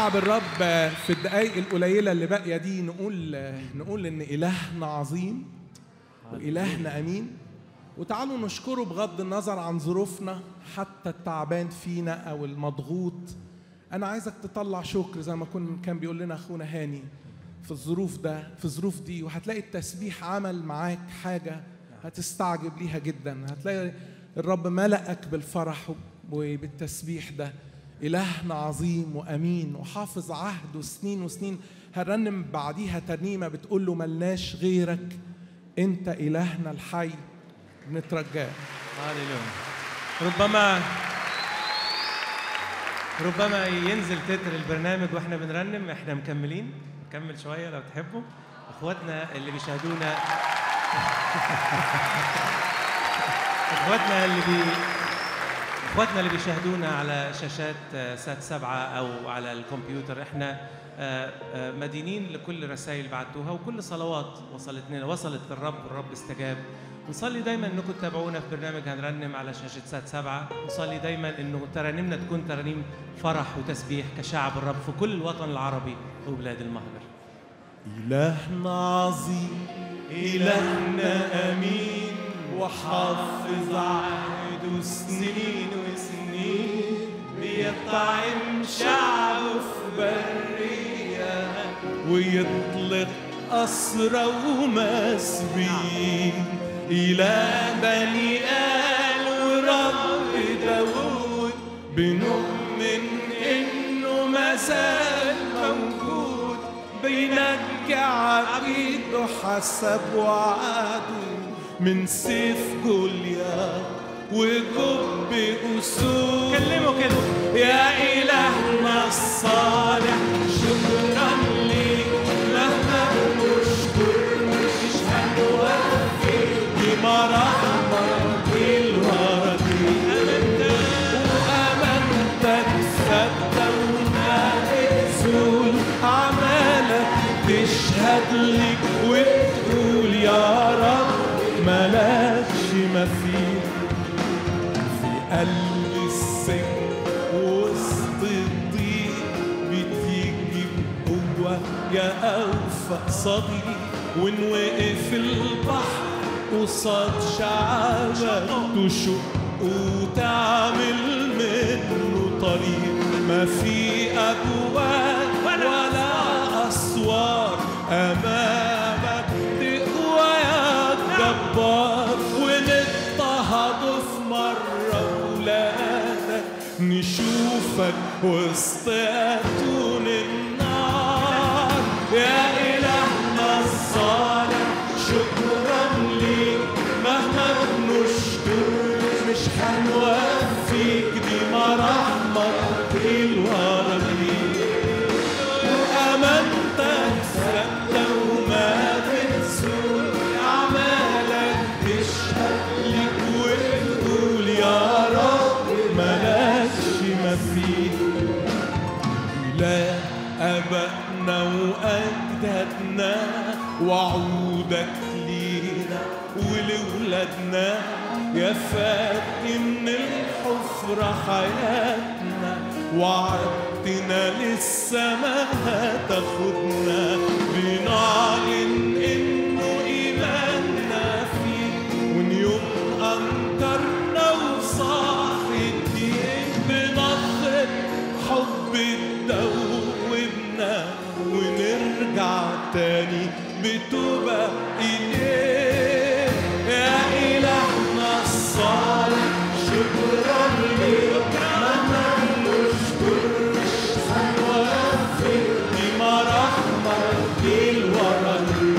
شعب الرب في الدقايق القليله اللي باقيه دي نقول نقول ان الهنا عظيم والهنا امين وتعالوا نشكره بغض النظر عن ظروفنا حتى التعبان فينا او المضغوط انا عايزك تطلع شكر زي ما كن كان بيقول لنا اخونا هاني في الظروف ده في الظروف دي وهتلاقي التسبيح عمل معاك حاجه هتستعجب ليها جدا هتلاقي الرب ملأك بالفرح وبالتسبيح ده إلهنا عظيم وأمين وحافظ عهده سنين وسنين هنرنم بعديها ترنيمة بتقول له ملناش غيرك أنت إلهنا الحي بنترجاه هاليلويا ربما ربما ينزل تتر البرنامج واحنا بنرنم احنا مكملين نكمل شويه لو تحبوا اخواتنا اللي بيشاهدونا اخواتنا اللي بي اخواتنا اللي بيشاهدونا على شاشات آه، سات سبعة او على الكمبيوتر احنا آه، آه، مدينين لكل الرسائل بعتوها وكل صلوات وصلت لنا وصلت للرب والرب استجاب نصلي دايما انكم تتابعونا في برنامج هنرنم على شاشه سات سبعة نصلي دايما انه ترانيمنا تكون ترانيم فرح وتسبيح كشعب الرب في كل الوطن العربي وبلاد المهجر إلهنا عظيم إلهنا أمين وحافظ عهده سنين وسنين بيطعم شعبه في برية ويطلق أسرى ومسبين إله بني آل ورب داود بنؤمن إنه ما زال موجود بينجي عبيده حسب وعده من سيف جوليات وجب أسود كلمه كده يا إلهنا الصالح شكرا ليك مهما نشكر مش هنوفي بمراحمك الوردي وأمانتك ثابتة وما تزول أعمالك تشهد لك وتقول يا رب ملاكش مثيل في قلب السجن وسط الضيق بتيجي بقوة يا أوفى صديق وإن وقف البحر قصاد شعبك تشق وتعمل منه طريق ما في أبواب ولا أسوار أمامك تقوى يا جبار ونضطهد في مرة ولادك نشوفك وسط أتون النار يا إلهنا الصالح شكرا ليك مهما بنشكر مش هنوفيك دي مراحمك الوردي وأمانتك ثابتة وما بتزول أعمالك تشهد لك وتقول يا رب ملاكش مثيل إله أبائنا وأجدادنا وعودك لينا ولولادنا يا فاتي من الحفرة حياتنا وعدتنا للسماء هتاخدنا بنعلن إنه إيماننا فيك وإن يوم أنكرنا وصاحي الدين بنخرج حب تدوبنا ونرجع تاني بتوبة إليك يا إلهنا الصالح شكرا ليك مهما نشكر مش هنوفي دي مراحمك الورد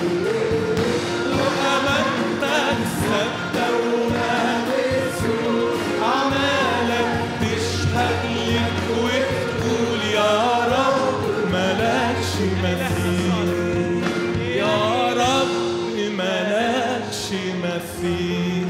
وأمانتك ثابتة وما بتزول أعمالك تشهد لك وتقول يا رب ملاكش مثيل يا رب ملاكش مثيل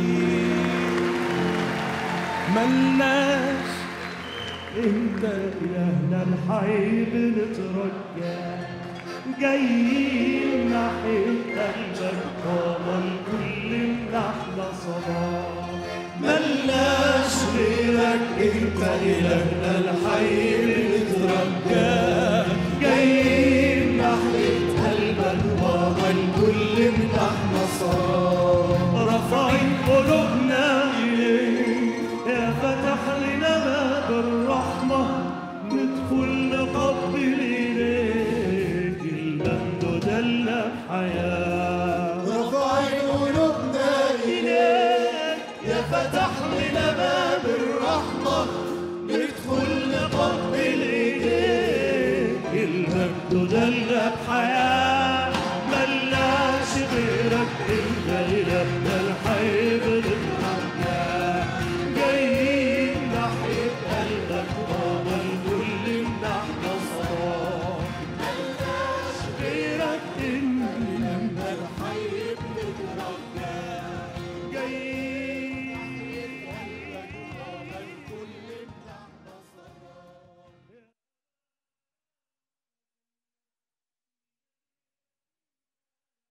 ملناش انت الهنا الحي بنترجى جايين ناحية قلبك طال كل النحلة صباح ملناش غيرك انت الهنا الحي بنترجى الحياة